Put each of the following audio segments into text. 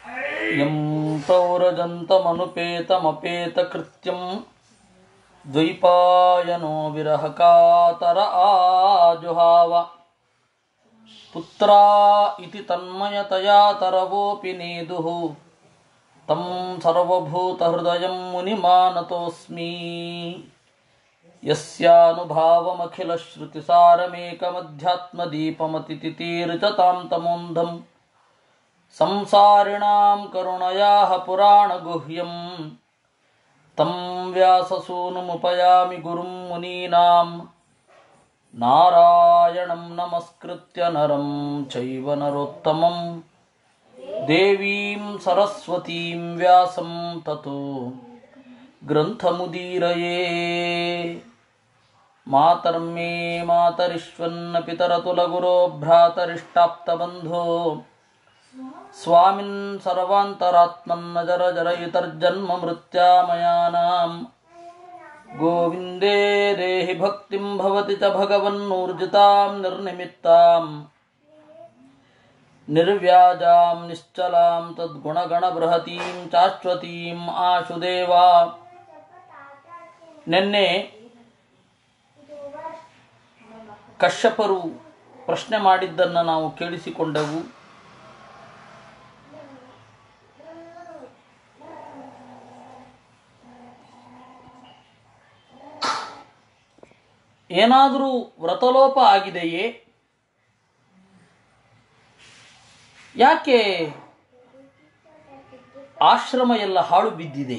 M ಪ್ರೌರಜಂತಮನುಪೇತಮಪೇತಕೃತ್ಯಂ ದ್ವೈಪಾಯನೋ ವಿರಹಕಾತರ ಆಜುಹಾವ ಪುತ್ರಾ ಇತಿ ತನ್ಮಯತಯಾ ತರವೋಪಿ ನೇದುಃ तं सर्वभूतहृदयं मुनिमानतोऽस्मि यस्यानुभावमखिलश्रुतिसारमेकमध्यात्मदीपमतितितीर्चतां तमोन्धं संसारिणां करुणयाः पुराणगुह्यं तं व्याससूनुमुपयामि गुरुं मुनीनां नारायणं नमस्कृत्य नरं चैव नरोत्तमम् देवीं सरस्वतीं व्यासं ततो ग्रन्थमुदीरये मातर्मे मातरिष्वन्न पितरतुलगुरो भ्रातरिष्टाप्तबन्धो स्वामिन् सर्वान्तरात्मन्न जर जरयितर्जन्ममृत्यामयानां गोविन्दे देहि भक्तिं भवति च भगवन्नूर्जितां निर्निमित्ताम् निर्व्याजां निश्चलां तद्गुणगणबृहतीं ಶಾಶ್ವತೀಂ ಆಶುದೇವ ನಿನ್ನೆ ಕಶ್ಯಪರು ಪ್ರಶ್ನೆ ಮಾಡಿದ್ದನ್ನು ನಾವು ಕೇಳಿಸಿಕೊಂಡೆವು ಏನಾದರೂ ವ್ರತಲೋಪ ಆಗಿದೆಯೇ ಯಾಕೆ ಆಶ್ರಮ ಎಲ್ಲ ಹಾಳು ಬಿದ್ದಿದೆ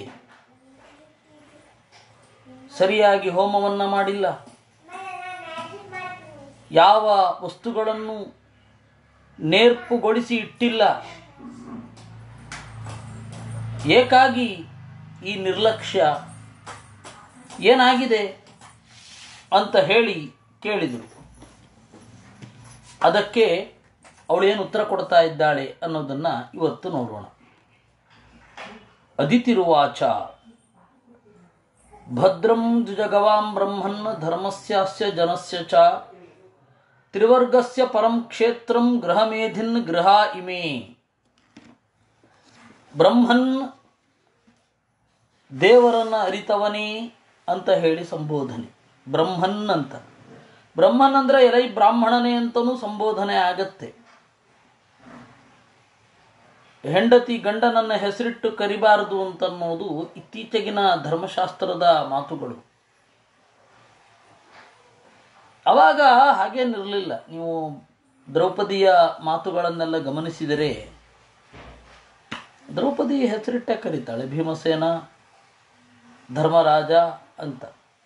ಸರಿಯಾಗಿ ಹೋಮವನ್ನ ಮಾಡಿಲ್ಲ ಯಾವ ವಸ್ತುಗಳನ್ನು ನೇರ್ಪುಗೊಳಿಸಿ ಇಟ್ಟಿಲ್ಲ ಏಕಾಗಿ ಈ ನಿರ್ಲಕ್ಷ್ಯ ಏನಾಗಿದೆ ಅಂತ ಹೇಳಿ ಕೇಳಿದರು ಅದಕ್ಕೆ ಅವಳು ಏನು ಉತ್ತರ ಕೊಡ್ತಾ ಇದ್ದಾಳೆ ಅನ್ನೋದನ್ನ ಇವತ್ತು ನೋಡೋಣ ಅದಿತಿರುವಾಚ ಭದ್ರಂ ದ್ವಿಜಗವಾಂ ಬ್ರಹ್ಮನ್ ಧರ್ಮಸ್ಯಾಸ್ಯ ಜನಸ್ಯ ಚ ತ್ರಿವರ್ಗಸ್ಯ ಪರಂ ಕ್ಷೇತ್ರಂ ಗೃಹಮೇಧಿನ್ ಗೃಹ ಇಮೇ ಬ್ರಹ್ಮನ್ ದೇವರನ್ನ ಅರಿತವನೇ ಅಂತ ಹೇಳಿ ಸಂಬೋಧನೆ ಬ್ರಹ್ಮನ್ ಅಂತ ಬ್ರಹ್ಮನ್ ಅಂದ್ರೆ ಎಲೈ ಬ್ರಾಹ್ಮಣನೇ ಅಂತನೂ ಸಂಬೋಧನೆ ಆಗತ್ತೆ ಹೆಂಡತಿ ಗಂಡನನ್ನ ಹೆಸರಿಟ್ಟು ಕರಿಬಾರದು ಅಂತನ್ನೋದು ಇತ್ತೀಚೆಗಿನ ಧರ್ಮಶಾಸ್ತ್ರದ ಮಾತುಗಳು ಅವಾಗ ಹಾಗೇನಿರಲಿಲ್ಲ ನೀವು ದ್ರೌಪದಿಯ ಮಾತುಗಳನ್ನೆಲ್ಲ ಗಮನಿಸಿದರೆ ದ್ರೌಪದಿ ಹೆಸರಿಟ್ಟೆ ಕರೀತಾಳೆ ಭೀಮಸೇನ ಧರ್ಮರಾಜ ಅಂತ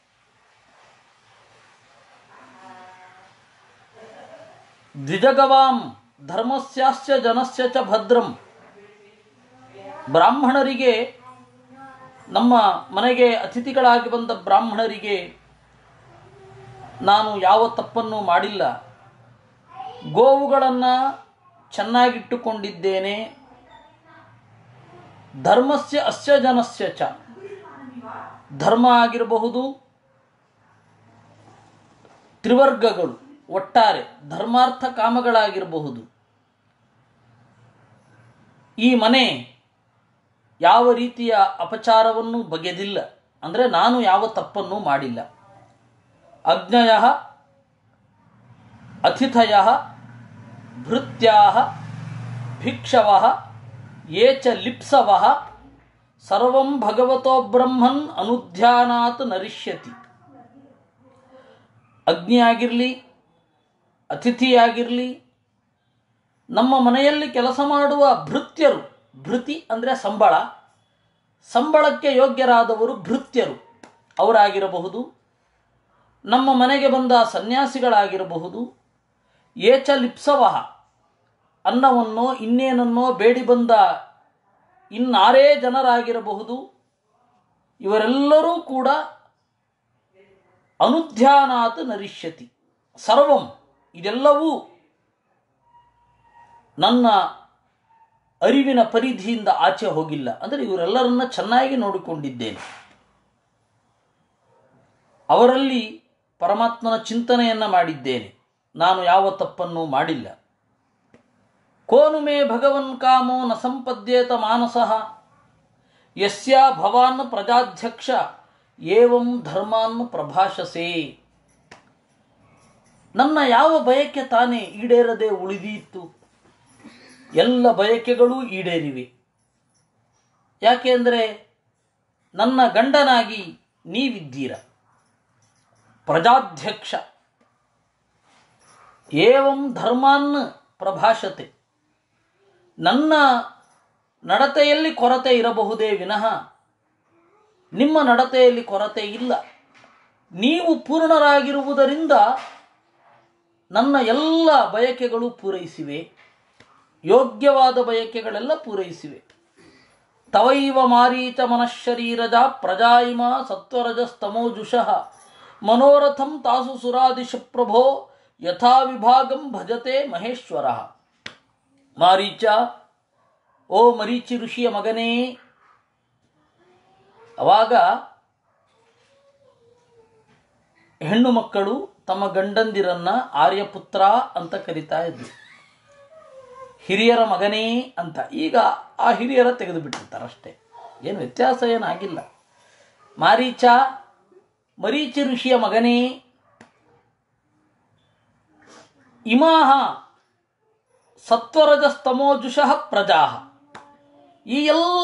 ದ್ವಿಜಗವಾಂ ಧರ್ಮಸ್ಯಾಸ್ಯ ಜನಸ್ಯ ಚ ಭದ್ರಂ ಬ್ರಾಹ್ಮಣರಿಗೆ ನಮ್ಮ ಮನೆಗೆ ಅತಿಥಿಗಳಾಗಿ ಬಂದ ಬ್ರಾಹ್ಮಣರಿಗೆ ನಾನು ಯಾವ ತಪ್ಪನ್ನು ಮಾಡಿಲ್ಲ ಗೋವುಗಳನ್ನು ಚೆನ್ನಾಗಿಟ್ಟುಕೊಂಡಿದ್ದೇನೆ ಧರ್ಮಸ್ಯ ಅಸ್ಯ ಜನಸ್ಯ ಚ ಧರ್ಮ ಆಗಿರಬಹುದು ತ್ರಿವರ್ಗಗಳು ಒಟ್ಟಾರೆ ಧರ್ಮಾರ್ಥ ಕಾಮಗಳಾಗಿರಬಹುದು ಈ ಮನೆ ಯಾವ ರೀತಿಯ ಅಪಚಾರವನ್ನು ಬಗೆದಿಲ್ಲ ಅಂದರೆ ನಾನು ಯಾವ ತಪ್ಪನ್ನು ಮಾಡಿಲ್ಲ ಅಜ್ಞಯ ಅತಿಥಯ ಭೃತ್ಯಾ ಭಿಕ್ಷವ ಯೇ ಚ ಲಿಪ್ಸವ ಸರ್ವಂ ಭಗವತೋ ಬ್ರಹ್ಮನ್ ಅನುಧ್ಯಾನಾತ್ ನರಿಷ್ಯತಿ ಅಗ್ನಿ ಆಗಿರಲಿ ಅತಿಥಿಯಾಗಿರಲಿ ನಮ್ಮ ಮನೆಯಲ್ಲಿ ಕೆಲಸ ಮಾಡುವ ಭೃತ್ಯರು ಭೃತಿ ಅಂದರೆ ಸಂಬಳ ಸಂಬಳಕ್ಕೆ ಯೋಗ್ಯರಾದವರು ಭೃತ್ಯರು ಅವರಾಗಿರಬಹುದು ನಮ್ಮ ಮನೆಗೆ ಬಂದ ಸನ್ಯಾಸಿಗಳಾಗಿರಬಹುದು ಏಚ ಲಿಪ್ಸವಹ ಅನ್ನವನ್ನೋ ಇನ್ನೇನನ್ನೋ ಬೇಡಿ ಬಂದ ಇನ್ನಾರೇ ಜನರಾಗಿರಬಹುದು ಇವರೆಲ್ಲರೂ ಕೂಡ ಅನುಧ್ಯಾನಾತ್ ನರಿಷ್ಯತಿ ಸರ್ವಂ ಇದೆಲ್ಲವೂ ನನ್ನ ಅರಿವಿನ ಪರಿಧಿಯಿಂದ ಆಚೆ ಹೋಗಿಲ್ಲ ಅಂದರೆ ಇವರೆಲ್ಲರನ್ನ ಚೆನ್ನಾಗಿ ನೋಡಿಕೊಂಡಿದ್ದೇನೆ ಅವರಲ್ಲಿ ಪರಮಾತ್ಮನ ಚಿಂತನೆಯನ್ನ ಮಾಡಿದ್ದೇನೆ ನಾನು ಯಾವ ತಪ್ಪನ್ನು ಮಾಡಿಲ್ಲ ಕೋನು ಮೇ ಭಗವನ್ ಕಾಮೋ ನ ಸಂಪದ್ಯೇತ ಮಾನಸಃ ಯಸ್ಯ ಭವಾನ್ ಪ್ರಜಾಧ್ಯಕ್ಷ ಏವಂ ಧರ್ಮಾನ್ ಪ್ರಭಾಷಸೆ ನನ್ನ ಯಾವ ಬಯಕೆ ತಾನೇ ಈಡೇರದೆ ಉಳಿದೀತು ಎಲ್ಲ ಬಯಕೆಗಳೂ ಈಡೇರಿವೆ ಯಾಕೆಂದರೆ ನನ್ನ ಗಂಡನಾಗಿ ನೀವಿದ್ದೀರ ಪ್ರಜಾಧ್ಯಕ್ಷ ಏವಂ ಧರ್ಮಾನ್ ಪ್ರಭಾಷತೆ ನನ್ನ ನಡತೆಯಲ್ಲಿ ಕೊರತೆ ಇರಬಹುದೇ ವಿನಃ ನಿಮ್ಮ ನಡತೆಯಲ್ಲಿ ಕೊರತೆ ಇಲ್ಲ ನೀವು ಪೂರ್ಣರಾಗಿರುವುದರಿಂದ ನನ್ನ ಎಲ್ಲ ಬಯಕೆಗಳು ಪೂರೈಸಿವೆ ಯೋಗ್ಯವಾದ ಬಯಕೆಗಳೆಲ್ಲ ಪೂರೈಸಿವೆ ತವೈವ ಮಾರೀಚ ಮನಃಶರೀರಜ ಪ್ರಜಾಯಿಮ ಸತ್ವರಜಸ್ತಮೋಜುಷಃ ಮನೋರಥಂ ತಾಸು ಸುರಾದಿಶ ಪ್ರಭೋ ಯಥಾ ವಿಭಾಗಂ ಭಜತೆ ಮಹೇಶ್ವರ ಮಾರೀಚ ಓ ಮರೀಚಿ ಋಷಿಯ ಮಗನೇ ಅವಾಗ ಹೆಣ್ಣು ಮಕ್ಕಳು ತಮ್ಮ ಗಂಡಂದಿರನ್ನ ಆರ್ಯಪುತ್ರ ಅಂತ ಕರಿತಾ ಇದ್ರು ಹಿರಿಯರ ಮಗನೇ ಅಂತ ಈಗ ಆ ಹಿರಿಯರ ತೆಗೆದು ಬಿಟ್ಟಿರ್ತಾರಷ್ಟೇ ಏನು ವ್ಯತ್ಯಾಸ ಏನಾಗಿಲ್ಲ ಮಾರೀಚ ಮರೀಚಿ ಋಷಿಯ ಮಗನೇ ಇಮಾಹ ಸತ್ವರಜಸ್ತಮೋಜುಷಃ ಪ್ರಜಾ ಈ ಎಲ್ಲ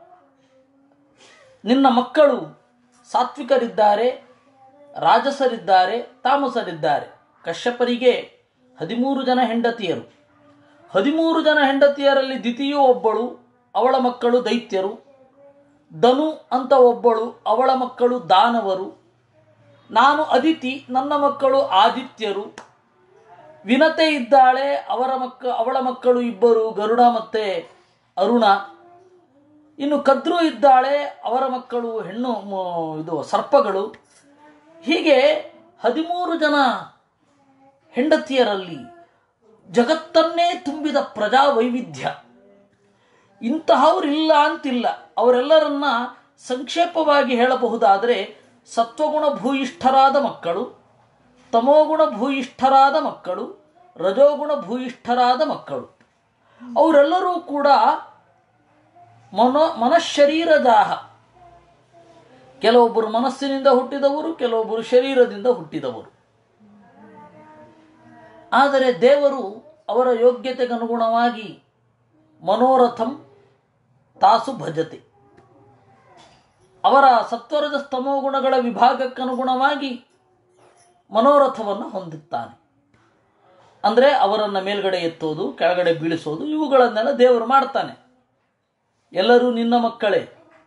ನಿನ್ನ ಮಕ್ಕಳು ಸಾತ್ವಿಕರಿದ್ದಾರೆ ರಾಜಸರಿದ್ದಾರೆ ತಾಮಸರಿದ್ದಾರೆ ಕಶ್ಯಪರಿಗೆ ಹದಿಮೂರು ಜನ ಹೆಂಡತಿಯರು ಹದಿಮೂರು ಜನ ಹೆಂಡತಿಯರಲ್ಲಿ ದಿತಿಯು ಒಬ್ಬಳು ಅವಳ ಮಕ್ಕಳು ದೈತ್ಯರು ಧನು ಅಂತ ಒಬ್ಬಳು ಅವಳ ಮಕ್ಕಳು ದಾನವರು ನಾನು ಅದಿತಿ ನನ್ನ ಮಕ್ಕಳು ಆದಿತ್ಯರು ವಿನತೆ ಇದ್ದಾಳೆ ಅವರ ಮಕ್ಕ ಅವಳ ಮಕ್ಕಳು ಇಬ್ಬರು ಗರುಡ ಮತ್ತೆ ಅರುಣ ಇನ್ನು ಕದ್ರು ಇದ್ದಾಳೆ ಅವರ ಮಕ್ಕಳು ಹೆಣ್ಣು ಮ- ಇದು ಸರ್ಪಗಳು ಹೀಗೆ ಹದಿಮೂರು ಜನ ಹೆಂಡತಿಯರಲ್ಲಿ ಜಗತ್ತನ್ನೇ ತುಂಬಿದ ಪ್ರಜಾ ವೈವಿಧ್ಯ ಇಂತಹವರಿಲ್ಲ ಅಂತಿಲ್ಲ ಅವರೆಲ್ಲರನ್ನ ಸಂಕ್ಷೇಪವಾಗಿ ಹೇಳಬಹುದಾದರೆ ಸತ್ವಗುಣ ಭೂಯಿಷ್ಠರಾದ ಮಕ್ಕಳು ತಮೋಗುಣ ಭೂಯಿಷ್ಠರಾದ ಮಕ್ಕಳು ರಜೋಗುಣ ಭೂಯಿಷ್ಠರಾದ ಮಕ್ಕಳು ಅವರೆಲ್ಲರೂ ಕೂಡ ಮನೋ ಮನಃಶರೀರದಾಹ ಕೆಲವೊಬ್ಬರು ಮನಸ್ಸಿನಿಂದ ಹುಟ್ಟಿದವರು ಕೆಲವೊಬ್ಬರು ಶರೀರದಿಂದ ಹುಟ್ಟಿದವರು ಆದರೆ ದೇವರು ಅವರ ಯೋಗ್ಯತೆಗನುಗುಣವಾಗಿ ಮನೋರಥಂ ತಾಸು ಭಜತೆ ಅವರ ಸತ್ವರದ ಸ್ತಮೋ ಗುಣಗಳ ವಿಭಾಗಕ್ಕನುಗುಣವಾಗಿ ಮನೋರಥವನ್ನು ಹೊಂದುತ್ತಾನೆ ಅಂದರೆ ಅವರನ್ನು ಮೇಲ್ಗಡೆ ಎತ್ತೋದು ಕೆಳಗಡೆ ಬೀಳಿಸೋದು ಇವುಗಳನ್ನೆಲ್ಲ ದೇವರು ಮಾಡ್ತಾನೆ ಎಲ್ಲರೂ ನಿನ್ನ ಮಕ್ಕಳೇ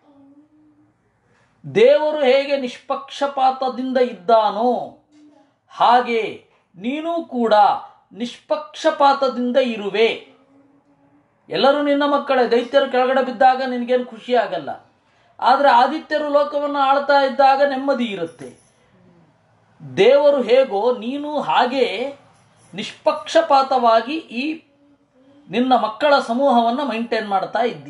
ದೇವರು ಹೇಗೆ ನಿಷ್ಪಕ್ಷಪಾತದಿಂದ ಇದ್ದಾನೋ ಹಾಗೆ ನೀನೂ ಕೂಡ ನಿಷ್ಪಕ್ಷಪಾತದಿಂದ ಇರುವೆ ಎಲ್ಲರೂ ನಿನ್ನ ಮಕ್ಕಳೇ ದೈತ್ಯರು ಕೆಳಗಡೆ ಬಿದ್ದಾಗ ನಿನಗೇನು ಖುಷಿ ಆಗಲ್ಲ ಆದರೆ ಆದಿತ್ಯರು ಲೋಕವನ್ನು ಆಳ್ತಾ ಇದ್ದಾಗ ನೆಮ್ಮದಿ ಇರುತ್ತೆ ದೇವರು ಹೇಗೋ ನೀನು ಹಾಗೆ ನಿಷ್ಪಕ್ಷಪಾತವಾಗಿ ಈ ನಿನ್ನ ಮಕ್ಕಳ ಸಮೂಹವನ್ನು ಮೈಂಟೈನ್ ಮಾಡ್ತಾ ಇದ್ದಿ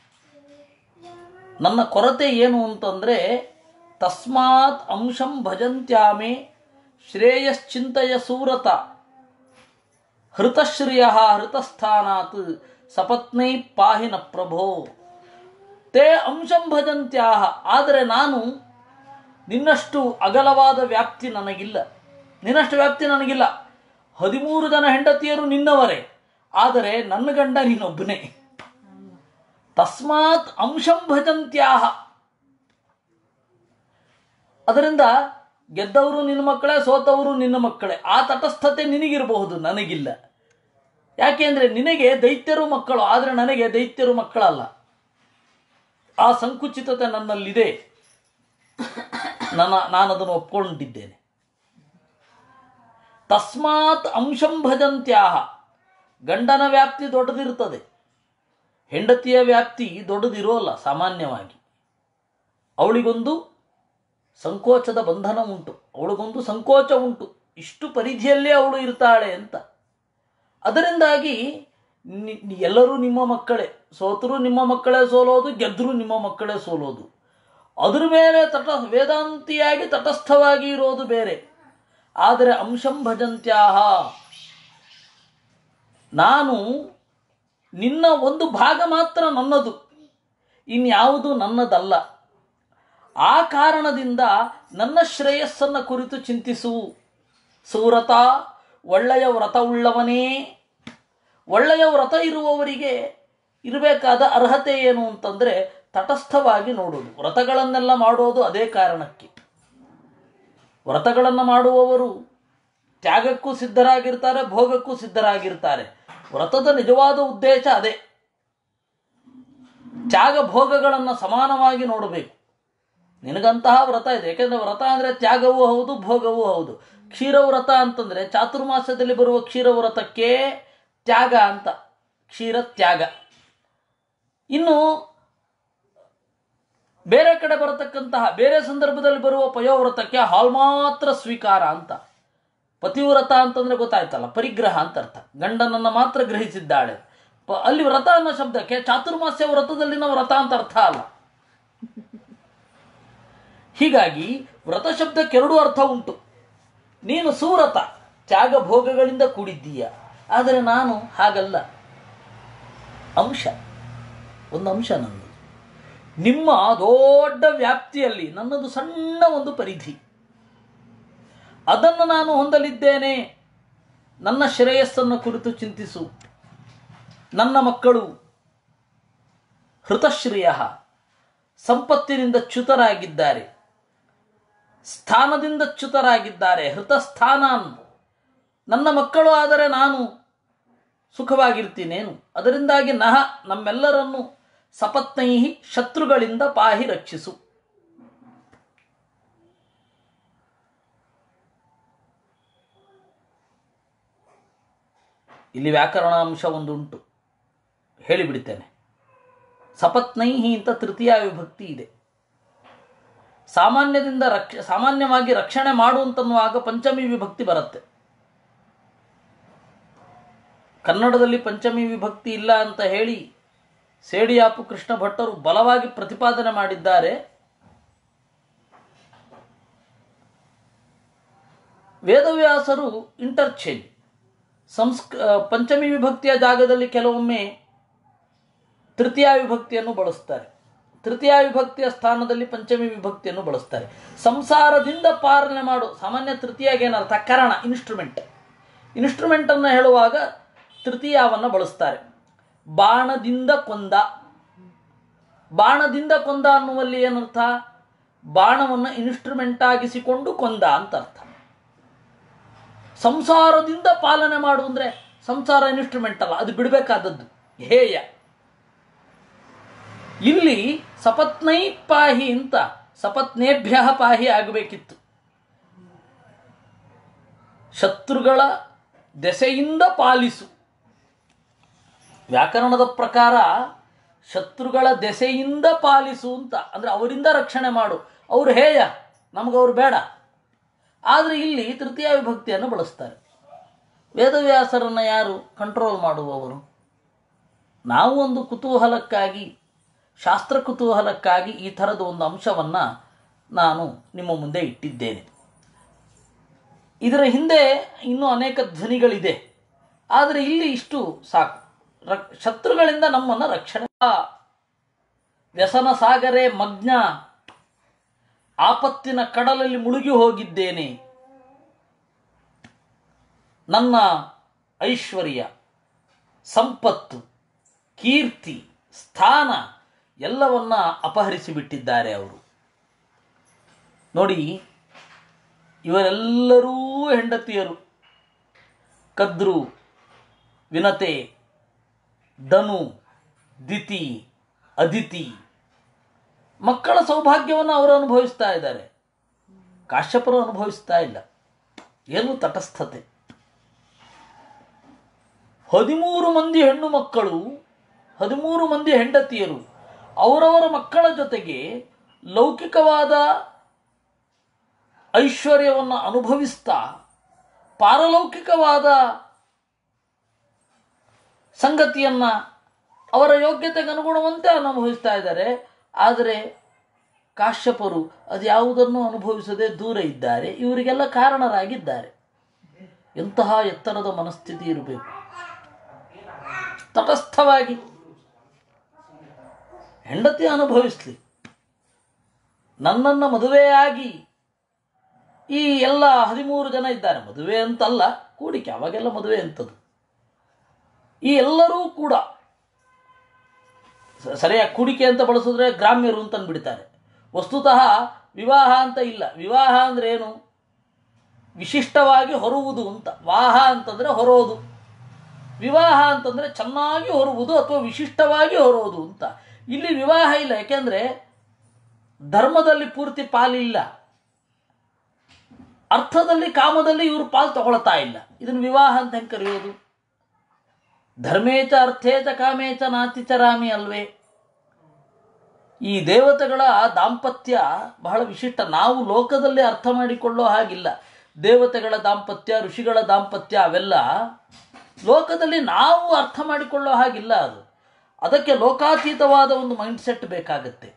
ನನ್ನ ಕೊರತೆ ಏನು ಅಂತಂದರೆ ತಸ್ಮಾತ್ ಅಂಶಂ ಭಜಂತ್ಯಾಮೆ ಶ್ರೇಯಶ್ಚಿಂತೆಯ ಸೂರತ ಹೃತಶ್ರಿಯ ಹೃತಸ್ಥಾನಾತ್ ಸಪತ್ನೈ ಪಾಹಿನ ಪ್ರಭೋ ತೇ ಅಂಶಂ ಭಜಂತ್ಯಾಹ ಆದರೆ ನಾನು ನಿನ್ನಷ್ಟು ಅಗಲವಾದ ವ್ಯಾಪ್ತಿ ನನಗಿಲ್ಲ ನಿನ್ನಷ್ಟು ವ್ಯಾಪ್ತಿ ನನಗಿಲ್ಲ ಹದಿಮೂರು ಜನ ಹೆಂಡತಿಯರು ನಿನ್ನವರೇ ಆದರೆ ನನ್ನ ಗಂಡ ನೀನೊಬ್ಬನೇ ತಸ್ಮಾತ್ ಅಂಶಂ ಭಜಂತ್ಯಾಹ ಅದರಿಂದ ಗೆದ್ದವರು ನಿನ್ನ ಮಕ್ಕಳೇ ಸೋತವರು ನಿನ್ನ ಮಕ್ಕಳೇ ಆ ತಟಸ್ಥತೆ ನಿನಗಿರಬಹುದು ನನಗಿಲ್ಲ ಯಾಕೆಂದ್ರೆ ನಿನಗೆ ದೈತ್ಯರು ಮಕ್ಕಳು ಆದರೆ ನನಗೆ ದೈತ್ಯರು ಮಕ್ಕಳಲ್ಲ ಆ ಸಂಕುಚಿತತೆ ನನ್ನಲ್ಲಿದೆ ನನ್ನ ನಾನು ಅದನ್ನು ಒಪ್ಕೊಂಡಿದ್ದೇನೆ ತಸ್ಮಾತ್ ಅಂಶಂ ಭಜಂತ್ಯಾಹ ಗಂಡನ ವ್ಯಾಪ್ತಿ ದೊಡ್ಡದಿರ್ತದೆ ಹೆಂಡತಿಯ ವ್ಯಾಪ್ತಿ ದೊಡ್ಡದಿರೋಲ್ಲ ಸಾಮಾನ್ಯವಾಗಿ ಅವಳಿಗೊಂದು ಸಂಕೋಚದ ಬಂಧನ ಉಂಟು ಅವಳಿಗೊಂದು ಸಂಕೋಚ ಉಂಟು ಇಷ್ಟು ಪರಿಧಿಯಲ್ಲೇ ಅವಳು ಇರ್ತಾಳೆ ಅಂತ ಅದರಿಂದಾಗಿ ನಿ- ನಿ- ಎಲ್ಲರೂ ನಿಮ್ಮ ಮಕ್ಕಳೇ ಸೋತರೂ ನಿಮ್ಮ ಮಕ್ಕಳೇ ಸೋಲೋದು ಗೆದ್ದರೂ ನಿಮ್ಮ ಮಕ್ಕಳೇ ಸೋಲೋದು ಅದ್ರ ಮೇಲೆ ತಟ ವೇದಾಂತಿಯಾಗಿ ತಟಸ್ಥವಾಗಿ ಇರೋದು ಬೇರೆ ಆದರೆ ಅಂಶಂ ಭಜಂತ್ಯಾಹ ನಾನು ನಿನ್ನ ಒಂದು ಭಾಗ ಮಾತ್ರ ನನ್ನದು ಇನ್ಯಾವುದು ನನ್ನದಲ್ಲ ಆ ಕಾರಣದಿಂದ ನನ್ನ ಶ್ರೇಯಸ್ಸನ್ನು ಕುರಿತು ಚಿಂತಿಸು ಸೂರತ ಒಳ್ಳೆಯ ವ್ರತವುಳ್ಳವನೇ ಒಳ್ಳೆಯ ವ್ರತ ಇರುವವರಿಗೆ ಇರಬೇಕಾದ ಅರ್ಹತೆ ಏನು ಅಂತಂದರೆ ತಟಸ್ಥವಾಗಿ ನೋಡುವುದು ವ್ರತಗಳನ್ನೆಲ್ಲ ಮಾಡೋದು ಅದೇ ಕಾರಣಕ್ಕೆ ವ್ರತಗಳನ್ನು ಮಾಡುವವರು ತ್ಯಾಗಕ್ಕೂ ಸಿದ್ಧರಾಗಿರ್ತಾರೆ ಭೋಗಕ್ಕೂ ಸಿದ್ಧರಾಗಿರ್ತಾರೆ ವ್ರತದ ನಿಜವಾದ ಉದ್ದೇಶ ಅದೇ ತ್ಯಾಗ ಭೋಗಗಳನ್ನು ಸಮಾನವಾಗಿ ನೋಡಬೇಕು ನಿನಗಂತಹ ವ್ರತ ಇದೆ ಯಾಕೆಂದರೆ ವ್ರತ ಅಂದರೆ ತ್ಯಾಗವೂ ಹೌದು ಭೋಗವೂ ಹೌದು ಕ್ಷೀರವ್ರತ ಅಂತಂದರೆ ಚಾತುರ್ಮಾಸ್ಯದಲ್ಲಿ ಬರುವ ಕ್ಷೀರವ್ರತಕ್ಕೆ ತ್ಯಾಗ ಅಂತ ಕ್ಷೀರ ತ್ಯಾಗ ಇನ್ನು ಬೇರೆ ಕಡೆ ಬರತಕ್ಕಂತಹ ಬೇರೆ ಸಂದರ್ಭದಲ್ಲಿ ಬರುವ ಪಯೋವ್ರತಕ್ಕೆ ಹಾಲ್ ಮಾತ್ರ ಸ್ವೀಕಾರ ಅಂತ ಪತಿವ್ರತ ಅಂತಂದ್ರೆ ಗೊತ್ತಾಯ್ತಲ್ಲ ಪರಿಗ್ರಹ ಅಂತ ಅರ್ಥ ಗಂಡನನ್ನು ಮಾತ್ರ ಗ್ರಹಿಸಿದ್ದಾಳೆ ಪ- ಅಲ್ಲಿ ವ್ರತ ಅನ್ನೋ ಶಬ್ದಕ್ಕೆ ಚಾತುರ್ಮಾಸ್ಯ ವ್ರತದಲ್ಲಿನ ವ್ರತ ಅಂತ ಅರ್ಥ ಅಲ್ಲ ಹೀಗಾಗಿ ವ್ರತ ಶಬ್ದಕ್ಕೆ ಎರಡು ಅರ್ಥ ಉಂಟು ನೀನು ಸೂರತ ತ್ಯಾಗ ಭೋಗಗಳಿಂದ ಕೂಡಿದ್ದೀಯ ಆದರೆ ನಾನು ಹಾಗಲ್ಲ ಅಂಶ ಒಂದು ಅಂಶ ನನ್ನದು ನಿಮ್ಮ ದೊಡ್ಡ ವ್ಯಾಪ್ತಿಯಲ್ಲಿ ನನ್ನದು ಸಣ್ಣ ಒಂದು ಪರಿಧಿ ಅದನ್ನು ನಾನು ಹೊಂದಲಿದ್ದೇನೆ ನನ್ನ ಶ್ರೇಯಸ್ಸನ್ನು ಕುರಿತು ಚಿಂತಿಸು ನನ್ನ ಮಕ್ಕಳು ಹೃತಶ್ರಿಯ ಸಂಪತ್ತಿನಿಂದ ಚ್ಯುತರಾಗಿದ್ದಾರೆ ಸ್ಥಾನದಿಂದ ಚ್ಯುತರಾಗಿದ್ದಾರೆ ಹೃತಸ್ಥಾನಾನ್ ನನ್ನ ಮಕ್ಕಳು ಆದರೆ ನಾನು ಸುಖವಾಗಿರ್ತೀನೇನು ಅದರಿಂದಾಗಿ ನಹ ನಮ್ಮೆಲ್ಲರನ್ನು ಸಪತ್ನೈ ಶತ್ರುಗಳಿಂದ ಪಾಹಿ ರಕ್ಷಿಸು ಇಲ್ಲಿ ವ್ಯಾಕರಣಾಂಶ ಒಂದುಂಟು ಹೇಳಿಬಿಡ್ತೇನೆ ಸಪತ್ನೈಹಿ ಅಂತ ತೃತೀಯ ವಿಭಕ್ತಿ ಇದೆ ಸಾಮಾನ್ಯದಿಂದ ರಕ್ಷ ಸಾಮಾನ್ಯವಾಗಿ ರಕ್ಷಣೆ ಮಾಡು ಅಂತನ್ನುವಾಗ ಪಂಚಮಿ ವಿಭಕ್ತಿ ಬರುತ್ತೆ ಕನ್ನಡದಲ್ಲಿ ಪಂಚಮಿ ವಿಭಕ್ತಿ ಇಲ್ಲ ಅಂತ ಹೇಳಿ ಸೇಡಿಯಾಪು ಕೃಷ್ಣ ಭಟ್ಟರು ಬಲವಾಗಿ ಪ್ರತಿಪಾದನೆ ಮಾಡಿದ್ದಾರೆ ವೇದವ್ಯಾಸರು ಇಂಟರ್ಚೇಂಜ್ ಸಂಸ್ಕ ಪಂಚಮಿ ವಿಭಕ್ತಿಯ ಜಾಗದಲ್ಲಿ ಕೆಲವೊಮ್ಮೆ ತೃತೀಯ ವಿಭಕ್ತಿಯನ್ನು ಬಳಸ್ತಾರೆ ತೃತೀಯ ವಿಭಕ್ತಿಯ ಸ್ಥಾನದಲ್ಲಿ ಪಂಚಮಿ ವಿಭಕ್ತಿಯನ್ನು ಬಳಸ್ತಾರೆ ಸಂಸಾರದಿಂದ ಪಾಲನೆ ಮಾಡು ಸಾಮಾನ್ಯ ತೃತೀಯಾಗ ಏನರ್ಥ ಕರಣ ಇನ್ಸ್ಟ್ರೂಮೆಂಟ್ ಇನ್ಸ್ಟ್ರೂಮೆಂಟನ್ನು ಹೇಳುವಾಗ ತೃತೀಯವನ್ನು ಬಳಸ್ತಾರೆ ಬಾಣದಿಂದ ಕೊಂದ ಬಾಣದಿಂದ ಕೊಂದ ಅನ್ನುವಲ್ಲಿ ಏನರ್ಥ ಬಾಣವನ್ನು ಇನ್ಸ್ಟ್ರೂಮೆಂಟ್ ಆಗಿಸಿಕೊಂಡು ಕೊಂದ ಅಂತ ಅರ್ಥ ಸಂಸಾರದಿಂದ ಪಾಲನೆ ಮಾಡು ಅಂದರೆ ಸಂಸಾರ ಇನ್ಸ್ಟ್ರೂಮೆಂಟ್ ಅಲ್ಲ ಅದು ಬಿಡಬೇಕಾದದ್ದು ಹೇಯ ಇಲ್ಲಿ ಸಪತ್ನೈ ಪಾಹಿ ಅಂತ ಸಪತ್ನೇಭ್ಯ ಪಾಹಿ ಆಗಬೇಕಿತ್ತು ಶತ್ರುಗಳ ದೆಸೆಯಿಂದ ಪಾಲಿಸು ವ್ಯಾಕರಣದ ಪ್ರಕಾರ ಶತ್ರುಗಳ ದೆಸೆಯಿಂದ ಪಾಲಿಸು ಅಂತ ಅಂದರೆ ಅವರಿಂದ ರಕ್ಷಣೆ ಮಾಡು ಅವರು ಹೇಯ ನಮಗವ್ರು ಬೇಡ ಆದರೆ ಇಲ್ಲಿ ತೃತೀಯ ವಿಭಕ್ತಿಯನ್ನು ಬಳಸ್ತಾರೆ ವೇದವ್ಯಾಸರನ್ನು ಯಾರು ಕಂಟ್ರೋಲ್ ಮಾಡುವವರು ನಾವು ಒಂದು ಕುತೂಹಲಕ್ಕಾಗಿ ಶಾಸ್ತ್ರ ಕುತೂಹಲಕ್ಕಾಗಿ ಈ ಥರದ ಒಂದು ಅಂಶವನ್ನು ನಾನು ನಿಮ್ಮ ಮುಂದೆ ಇಟ್ಟಿದ್ದೇನೆ ಇದರ ಹಿಂದೆ ಇನ್ನೂ ಅನೇಕ ಧ್ವನಿಗಳಿದೆ ಆದರೆ ಇಲ್ಲಿ ಇಷ್ಟು ಸಾಕು ರಕ್ ಶತ್ರುಗಳಿಂದ ನಮ್ಮನ್ನು ರಕ್ಷಣೆ ಆ ವ್ಯಸನ ಸಾಗರೆ ಮಗ್ನ ಆಪತ್ತಿನ ಕಡಲಲ್ಲಿ ಮುಳುಗಿ ಹೋಗಿದ್ದೇನೆ ನನ್ನ ಐಶ್ವರ್ಯ ಸಂಪತ್ತು ಕೀರ್ತಿ ಸ್ಥಾನ ಎಲ್ಲವನ್ನ ಅಪಹರಿಸಿ ಬಿಟ್ಟಿದ್ದಾರೆ ಅವರು ನೋಡಿ ಇವರೆಲ್ಲರೂ ಹೆಂಡತಿಯರು ಕದ್ರು ವಿನತೆ ಧನು ದಿತಿ ಅದಿತಿ ಮಕ್ಕಳ ಸೌಭಾಗ್ಯವನ್ನು ಅವರು ಅನುಭವಿಸ್ತಾ ಇದ್ದಾರೆ ಕಾಶ್ಯಪರು ಅನುಭವಿಸ್ತಾ ಇಲ್ಲ ಏನು ತಟಸ್ಥತೆ ಹದಿಮೂರು ಮಂದಿ ಹೆಣ್ಣು ಮಕ್ಕಳು ಹದಿಮೂರು ಮಂದಿ ಹೆಂಡತಿಯರು ಅವರವರ ಮಕ್ಕಳ ಜೊತೆಗೆ ಲೌಕಿಕವಾದ ಐಶ್ವರ್ಯವನ್ನು ಅನುಭವಿಸ್ತಾ ಪಾರಲೌಕಿಕವಾದ ಸಂಗತಿಯನ್ನ ಅವರ ಯೋಗ್ಯತೆಗೆ ಅನುಗುಣವಂತೆ ಅನುಭವಿಸ್ತಾ ಇದ್ದಾರೆ ಆದರೆ ಕಾಶ್ಯಪರು ಅದ್ಯಾವುದನ್ನು ಅನುಭವಿಸದೆ ದೂರ ಇದ್ದಾರೆ ಇವರಿಗೆಲ್ಲ ಕಾರಣರಾಗಿದ್ದಾರೆ ಎಂತಹ ಎತ್ತರದ ಮನಸ್ಥಿತಿ ಇರಬೇಕು ತಟಸ್ಥವಾಗಿ ಹೆಂಡತಿ ಅನುಭವಿಸ್ಲಿ ನನ್ನನ್ನು ಮದುವೆಯಾಗಿ ಈ ಎಲ್ಲ ಹದಿಮೂರು ಜನ ಇದ್ದಾರೆ ಮದುವೆ ಅಂತಲ್ಲ ಕೂಡಿಕೆ ಅವಾಗೆಲ್ಲ ಮದುವೆ ಅಂತದ್ದು ಈ ಎಲ್ಲರೂ ಕೂಡ ಸ- ಸರಿಯಾಗಿ ಕೂಡಿಕೆ ಅಂತ ಬಳಸಿದ್ರೆ ಗ್ರಾಮ್ಯರು ಅಂತ ಅಂದ್ಬಿಡ್ತಾರೆ ವಸ್ತುತಃ ವಿವಾಹ ಅಂತ ಇಲ್ಲ ವಿವಾಹ ಅಂದ್ರೆ ಏನು ವಿಶಿಷ್ಟವಾಗಿ ಹೊರುವುದು ಅಂತ ವಾಹ ಅಂತಂದ್ರೆ ಹೊರೋದು ವಿವಾಹ ಅಂತಂದ್ರೆ ಚೆನ್ನಾಗಿ ಹೊರುವುದು ಅಥವಾ ವಿಶಿಷ್ಟವಾಗಿ ಹೊರೋದು ಅಂತ ಇಲ್ಲಿ ವಿವಾಹ ಇಲ್ಲ ಯಾಕೆಂದ್ರೆ ಧರ್ಮದಲ್ಲಿ ಪೂರ್ತಿ ಪಾಲಿಲ್ಲ ಅರ್ಥದಲ್ಲಿ ಕಾಮದಲ್ಲಿ ಇವರು ಪಾಲು ತಗೊಳ್ತಾ ಇಲ್ಲ ಇದನ್ನು ವಿವಾಹ ಅಂತ ಹೆಂಗೆ ಕರೆಯೋದು ಧರ್ಮೇಚ ಅರ್ಥೇಚ ಕಾಮೇಚ ನಾತಿಚರಾಮಿ ಅಲ್ವೇ ಈ ದೇವತೆಗಳ ದಾಂಪತ್ಯ ಬಹಳ ವಿಶಿಷ್ಟ ನಾವು ಲೋಕದಲ್ಲಿ ಅರ್ಥ ಮಾಡಿಕೊಳ್ಳೋ ಹಾಗಿಲ್ಲ ದೇವತೆಗಳ ದಾಂಪತ್ಯ ಋಷಿಗಳ ದಾಂಪತ್ಯ ಅವೆಲ್ಲ ಲೋಕದಲ್ಲಿ ನಾವು ಅರ್ಥ ಮಾಡಿಕೊಳ್ಳೋ ಹಾಗಿಲ್ಲ ಅದು ಅದಕ್ಕೆ ಲೋಕಾತೀತವಾದ ಒಂದು ಮೈಂಡ್ ಸೆಟ್ ಬೇಕಾಗತ್ತೆ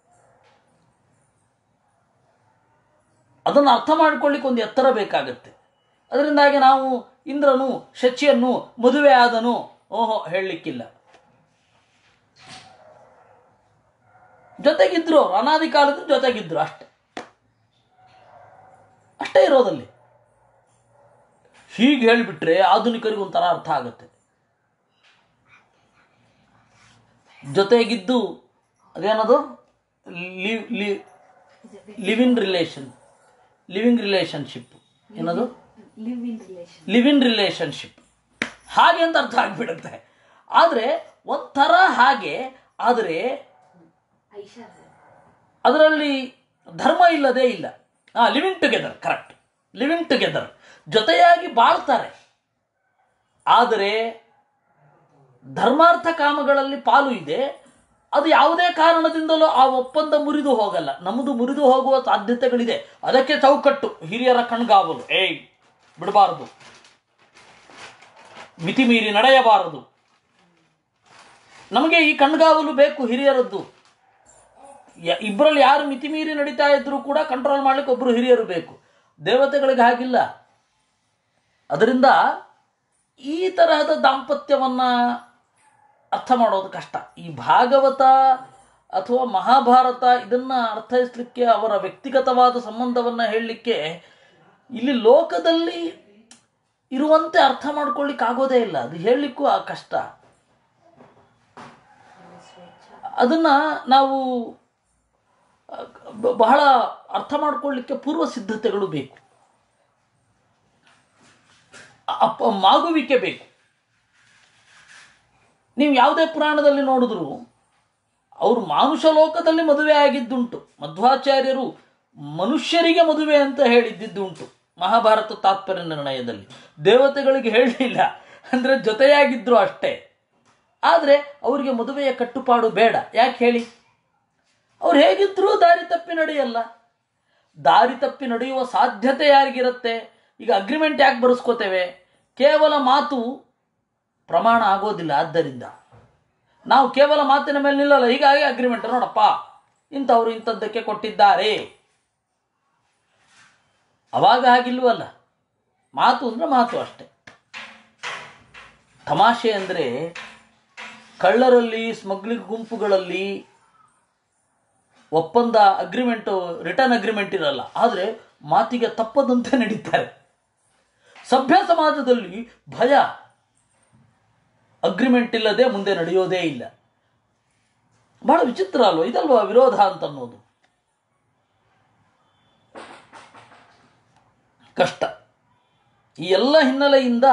ಅದನ್ನು ಅರ್ಥ ಮಾಡ್ಕೊಳ್ಳಿಕ್ಕೆ ಒಂದು ಎತ್ತರ ಬೇಕಾಗತ್ತೆ ಅದರಿಂದಾಗಿ ನಾವು ಇಂದ್ರನು ಶಚಿಯನ್ನು ಮದುವೆ ಆದನು ಓಹೋ ಹೇಳಲಿಕ್ಕಿಲ್ಲ ಜೊತೆಗಿದ್ರು ಅವ್ರು ಅನಾದಿ ಕಾಲದ ಜೊತೆಗಿದ್ರು ಅಷ್ಟೆ ಅಷ್ಟೇ ಇರೋದಲ್ಲಿ ಹೀಗೆ ಹೇಳಿಬಿಟ್ರೆ ಆಧುನಿಕರಿಗೆ ಒಂಥರ ಅರ್ಥ ಆಗುತ್ತೆ ಜೊತೆಗಿದ್ದು ಅದೇನದು live live in relation living relationship ಏನದು live in relation live in relationship ಹಾಗೆ ಅಂತ ಅರ್ಥ ಆಗ್ಬಿಡುತ್ತೆ ಆದರೆ ಒಂಥರ ಹಾಗೆ ಆದರೆ ಐಶಾ ಅದರಲ್ಲಿ ಧರ್ಮ ಇಲ್ಲದೇ ಇಲ್ಲ ಹಾಂ living together correct living together ಜೊತೆಯಾಗಿ ಬಾಳ್ತಾರೆ ಆದರೆ ಧರ್ಮಾರ್ಥ ಕಾಮಗಳಲ್ಲಿ ಪಾಲು ಇದೆ ಅದು ಯಾವುದೇ ಕಾರಣದಿಂದಲೂ ಆ ಒಪ್ಪಂದ ಮುರಿದು ಹೋಗಲ್ಲ ನಮ್ಮದು ಮುರಿದು ಹೋಗುವ ಸಾಧ್ಯತೆಗಳಿದೆ ಅದಕ್ಕೆ ಚೌಕಟ್ಟು ಹಿರಿಯರ ಕಣ್ಗಾವಲು ಏಯ್ ಬಿಡಬಾರದು ಮಿತಿ ಮೀರಿ ನಡೆಯಬಾರದು ನಮಗೆ ಈ ಕಣ್ಗಾವಲು ಬೇಕು ಹಿರಿಯರದ್ದು ಯ- ಇಬ್ಬರಲ್ಲಿ ಯಾರು ಮಿತಿ ಮೀರಿ ನಡೀತಾ ಇದ್ರು ಕೂಡ ಕಂಟ್ರೋಲ್ ಮಾಡ್ಲಿಕ್ಕೆ ಒಬ್ಬರು ಹಿರಿಯರು ಬೇಕು ದೇವತೆಗಳಿಗೆ ಹಾಗಿಲ್ಲ ಅದರಿಂದ ಈ ತರಹದ ದಾಂಪತ್ಯವನ್ನ ಅರ್ಥ ಮಾಡೋದು ಕಷ್ಟ ಈ ಭಾಗವತ ಅಥವಾ ಮಹಾಭಾರತ ಇದನ್ನ ಅರ್ಥೈಸ್ಲಿಕ್ಕೆ ಅವರ ವ್ಯಕ್ತಿಗತವಾದ ಸಂಬಂಧವನ್ನ ಹೇಳಲಿಕ್ಕೆ ಇಲ್ಲಿ ಲೋಕದಲ್ಲಿ ಇರುವಂತೆ ಅರ್ಥ ಮಾಡ್ಕೊಳ್ಳಿಕ್ಕೆ ಆಗೋದೇ ಇಲ್ಲ ಅದು ಹೇಳಲಿಕ್ಕೂ ಆ ಕಷ್ಟ ಅದನ್ನ ನಾವು ಬ- ಬಹಳ ಅರ್ಥ ಮಾಡ್ಕೊಳ್ಳಿಕ್ಕೆ ಪೂರ್ವ ಸಿದ್ಧತೆಗಳು ಬೇಕು ಅಪ್ಪ ಮಾಗುವಿಕೆ ಬೇಕು ನೀವು ಯಾವುದೇ ಪುರಾಣದಲ್ಲಿ ನೋಡಿದ್ರು ಅವರು ಮಾನುಷ ಲೋಕದಲ್ಲಿ ಮದುವೆ ಆಗಿದ್ದುಂಟು ಮಧ್ವಾಚಾರ್ಯರು ಮನುಷ್ಯರಿಗೆ ಮದುವೆ ಅಂತ ಹೇಳಿದ್ದುಂಟು ಮಹಾಭಾರತ ತಾತ್ಪರ್ಯ ನಿರ್ಣಯದಲ್ಲಿ ದೇವತೆಗಳಿಗೆ ಹೇಳಲಿಲ್ಲ ಅಂದ್ರೆ ಜೊತೆಯಾಗಿದ್ರು ಅಷ್ಟೇ ಆದರೆ ಅವರಿಗೆ ಮದುವೆಯ ಕಟ್ಟುಪಾಡು ಬೇಡ ಯಾಕೆ ಹೇಳಿ ಅವ್ರು ಹೇಗಿದ್ರೂ ದಾರಿ ತಪ್ಪಿ ನಡೆಯಲ್ಲ ದಾರಿ ತಪ್ಪಿ ನಡೆಯುವ ಸಾಧ್ಯತೆ ಯಾರಿಗಿರುತ್ತೆ ಈಗ ಅಗ್ರಿಮೆಂಟ್ ಯಾಕೆ ಬರೆಸ್ಕೋತೇವೆ ಕೇವಲ ಮಾತು ಪ್ರಮಾಣ ಆಗೋದಿಲ್ಲ ಆದ್ದರಿಂದ ನಾವು ಕೇವಲ ಮಾತಿನ ಮೇಲೆ ನಿಲ್ಲಲ್ಲ ಹೀಗಾಗಿ ಅಗ್ರಿಮೆಂಟ್ ನೋಡಪ್ಪ ಇಂಥವ್ರು ಇಂಥದ್ದಕ್ಕೆ ಕೊಟ್ಟಿದ್ದಾರೆ ಅವಾಗ ಹಾಗಿಲ್ವಲ್ಲ ಮಾತು ಅಂದ್ರೆ ಮಾತು ಅಷ್ಟೆ ತಮಾಷೆ ಅಂದರೆ ಕಳ್ಳರಲ್ಲಿ ಸ್ಮಗ್ಲಿಂಗ್ ಗುಂಪುಗಳಲ್ಲಿ ಒಪ್ಪಂದ ಅಗ್ರಿಮೆಂಟ್ ರಿಟರ್ನ್ ಅಗ್ರಿಮೆಂಟ್ ಇರಲ್ಲ ಆದರೆ ಮಾತಿಗೆ ತಪ್ಪದಂತೆ ನಡೀತಾರೆ ಸಭ್ಯ ಸಮಾಜದಲ್ಲಿ ಭಯ ಅಗ್ರಿಮೆಂಟ್ ಇಲ್ಲದೆ ಮುಂದೆ ನಡೆಯೋದೇ ಇಲ್ಲ ಬಹಳ ವಿಚಿತ್ರ ಅಲ್ವ ಇದಲ್ವಾ ವಿರೋಧ ಅಂತ ಅನ್ನೋದು ಕಷ್ಟ ಈ ಎಲ್ಲ ಹಿನ್ನೆಲೆಯಿಂದ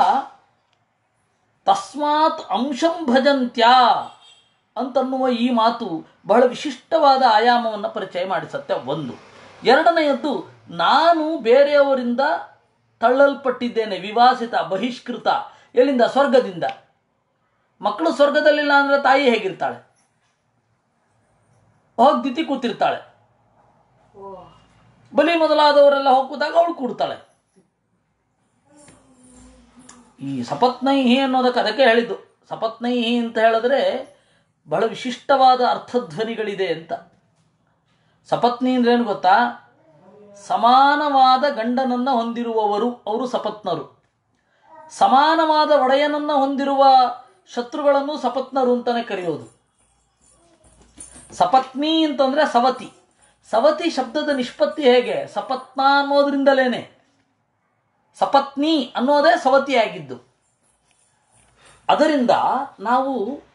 ತಸ್ಮಾತ್ ಅಂಶಂ ಭಜಂತ್ಯಾ ಅಂತನ್ನುವ ಈ ಮಾತು ಬಹಳ ವಿಶಿಷ್ಟವಾದ ಆಯಾಮವನ್ನು ಪರಿಚಯ ಮಾಡಿಸತ್ತೆ ಒಂದು ಎರಡನೆಯದ್ದು ನಾನು ಬೇರೆಯವರಿಂದ ತಳ್ಳಲ್ಪಟ್ಟಿದ್ದೇನೆ ವಿವಾಸಿತ ಬಹಿಷ್ಕೃತ ಎಲ್ಲಿಂದ ಸ್ವರ್ಗದಿಂದ ಮಕ್ಕಳು ಸ್ವರ್ಗದಲ್ಲಿಲ್ಲ ಅಂದ್ರೆ ತಾಯಿ ಹೇಗಿರ್ತಾಳೆ ಹೋಗಿ ದಿತಿ ಕೂತಿರ್ತಾಳೆ ಓ ಬಲಿ ಮೊದಲಾದವರೆಲ್ಲ ಹೋಗುದಾಗ ಅವಳು ಕೂಡ್ತಾಳೆ ಈ ಸಪತ್ನೈಹಿ ಅನ್ನೋದಕ್ಕೆ ಅದಕ್ಕೆ ಹೇಳಿದ್ದು ಸಪತ್ನೈಹಿ ಅಂತ ಹೇಳಿದ್ರೆ ಬಹಳ ವಿಶಿಷ್ಟವಾದ ಅರ್ಥಧ್ವನಿಗಳಿದೆ ಅಂತ ಸಪತ್ನಿ ಅಂದ್ರೆ ಏನು ಗೊತ್ತಾ ಸಮಾನವಾದ ಗಂಡನನ್ನ ಹೊಂದಿರುವವರು ಅವರು ಸಪತ್ನರು ಸಮಾನವಾದ ಒಡೆಯನನ್ನ ಹೊಂದಿರುವ ಶತ್ರುಗಳನ್ನು ಸಪತ್ನರು ಅಂತಾನೆ ಕರೆಯೋದು ಸಪತ್ನಿ ಅಂತಂದ್ರೆ ಸವತಿ ಸವತಿ ಶಬ್ದದ ನಿಷ್ಪತ್ತಿ ಹೇಗೆ ಸಪತ್ನ ಅನ್ನೋದ್ರಿಂದಲೇನೆ ಸಪತ್ನಿ ಅನ್ನೋದೇ ಸವತಿಯಾಗಿದ್ದು ಅದರಿಂದ ನಾವು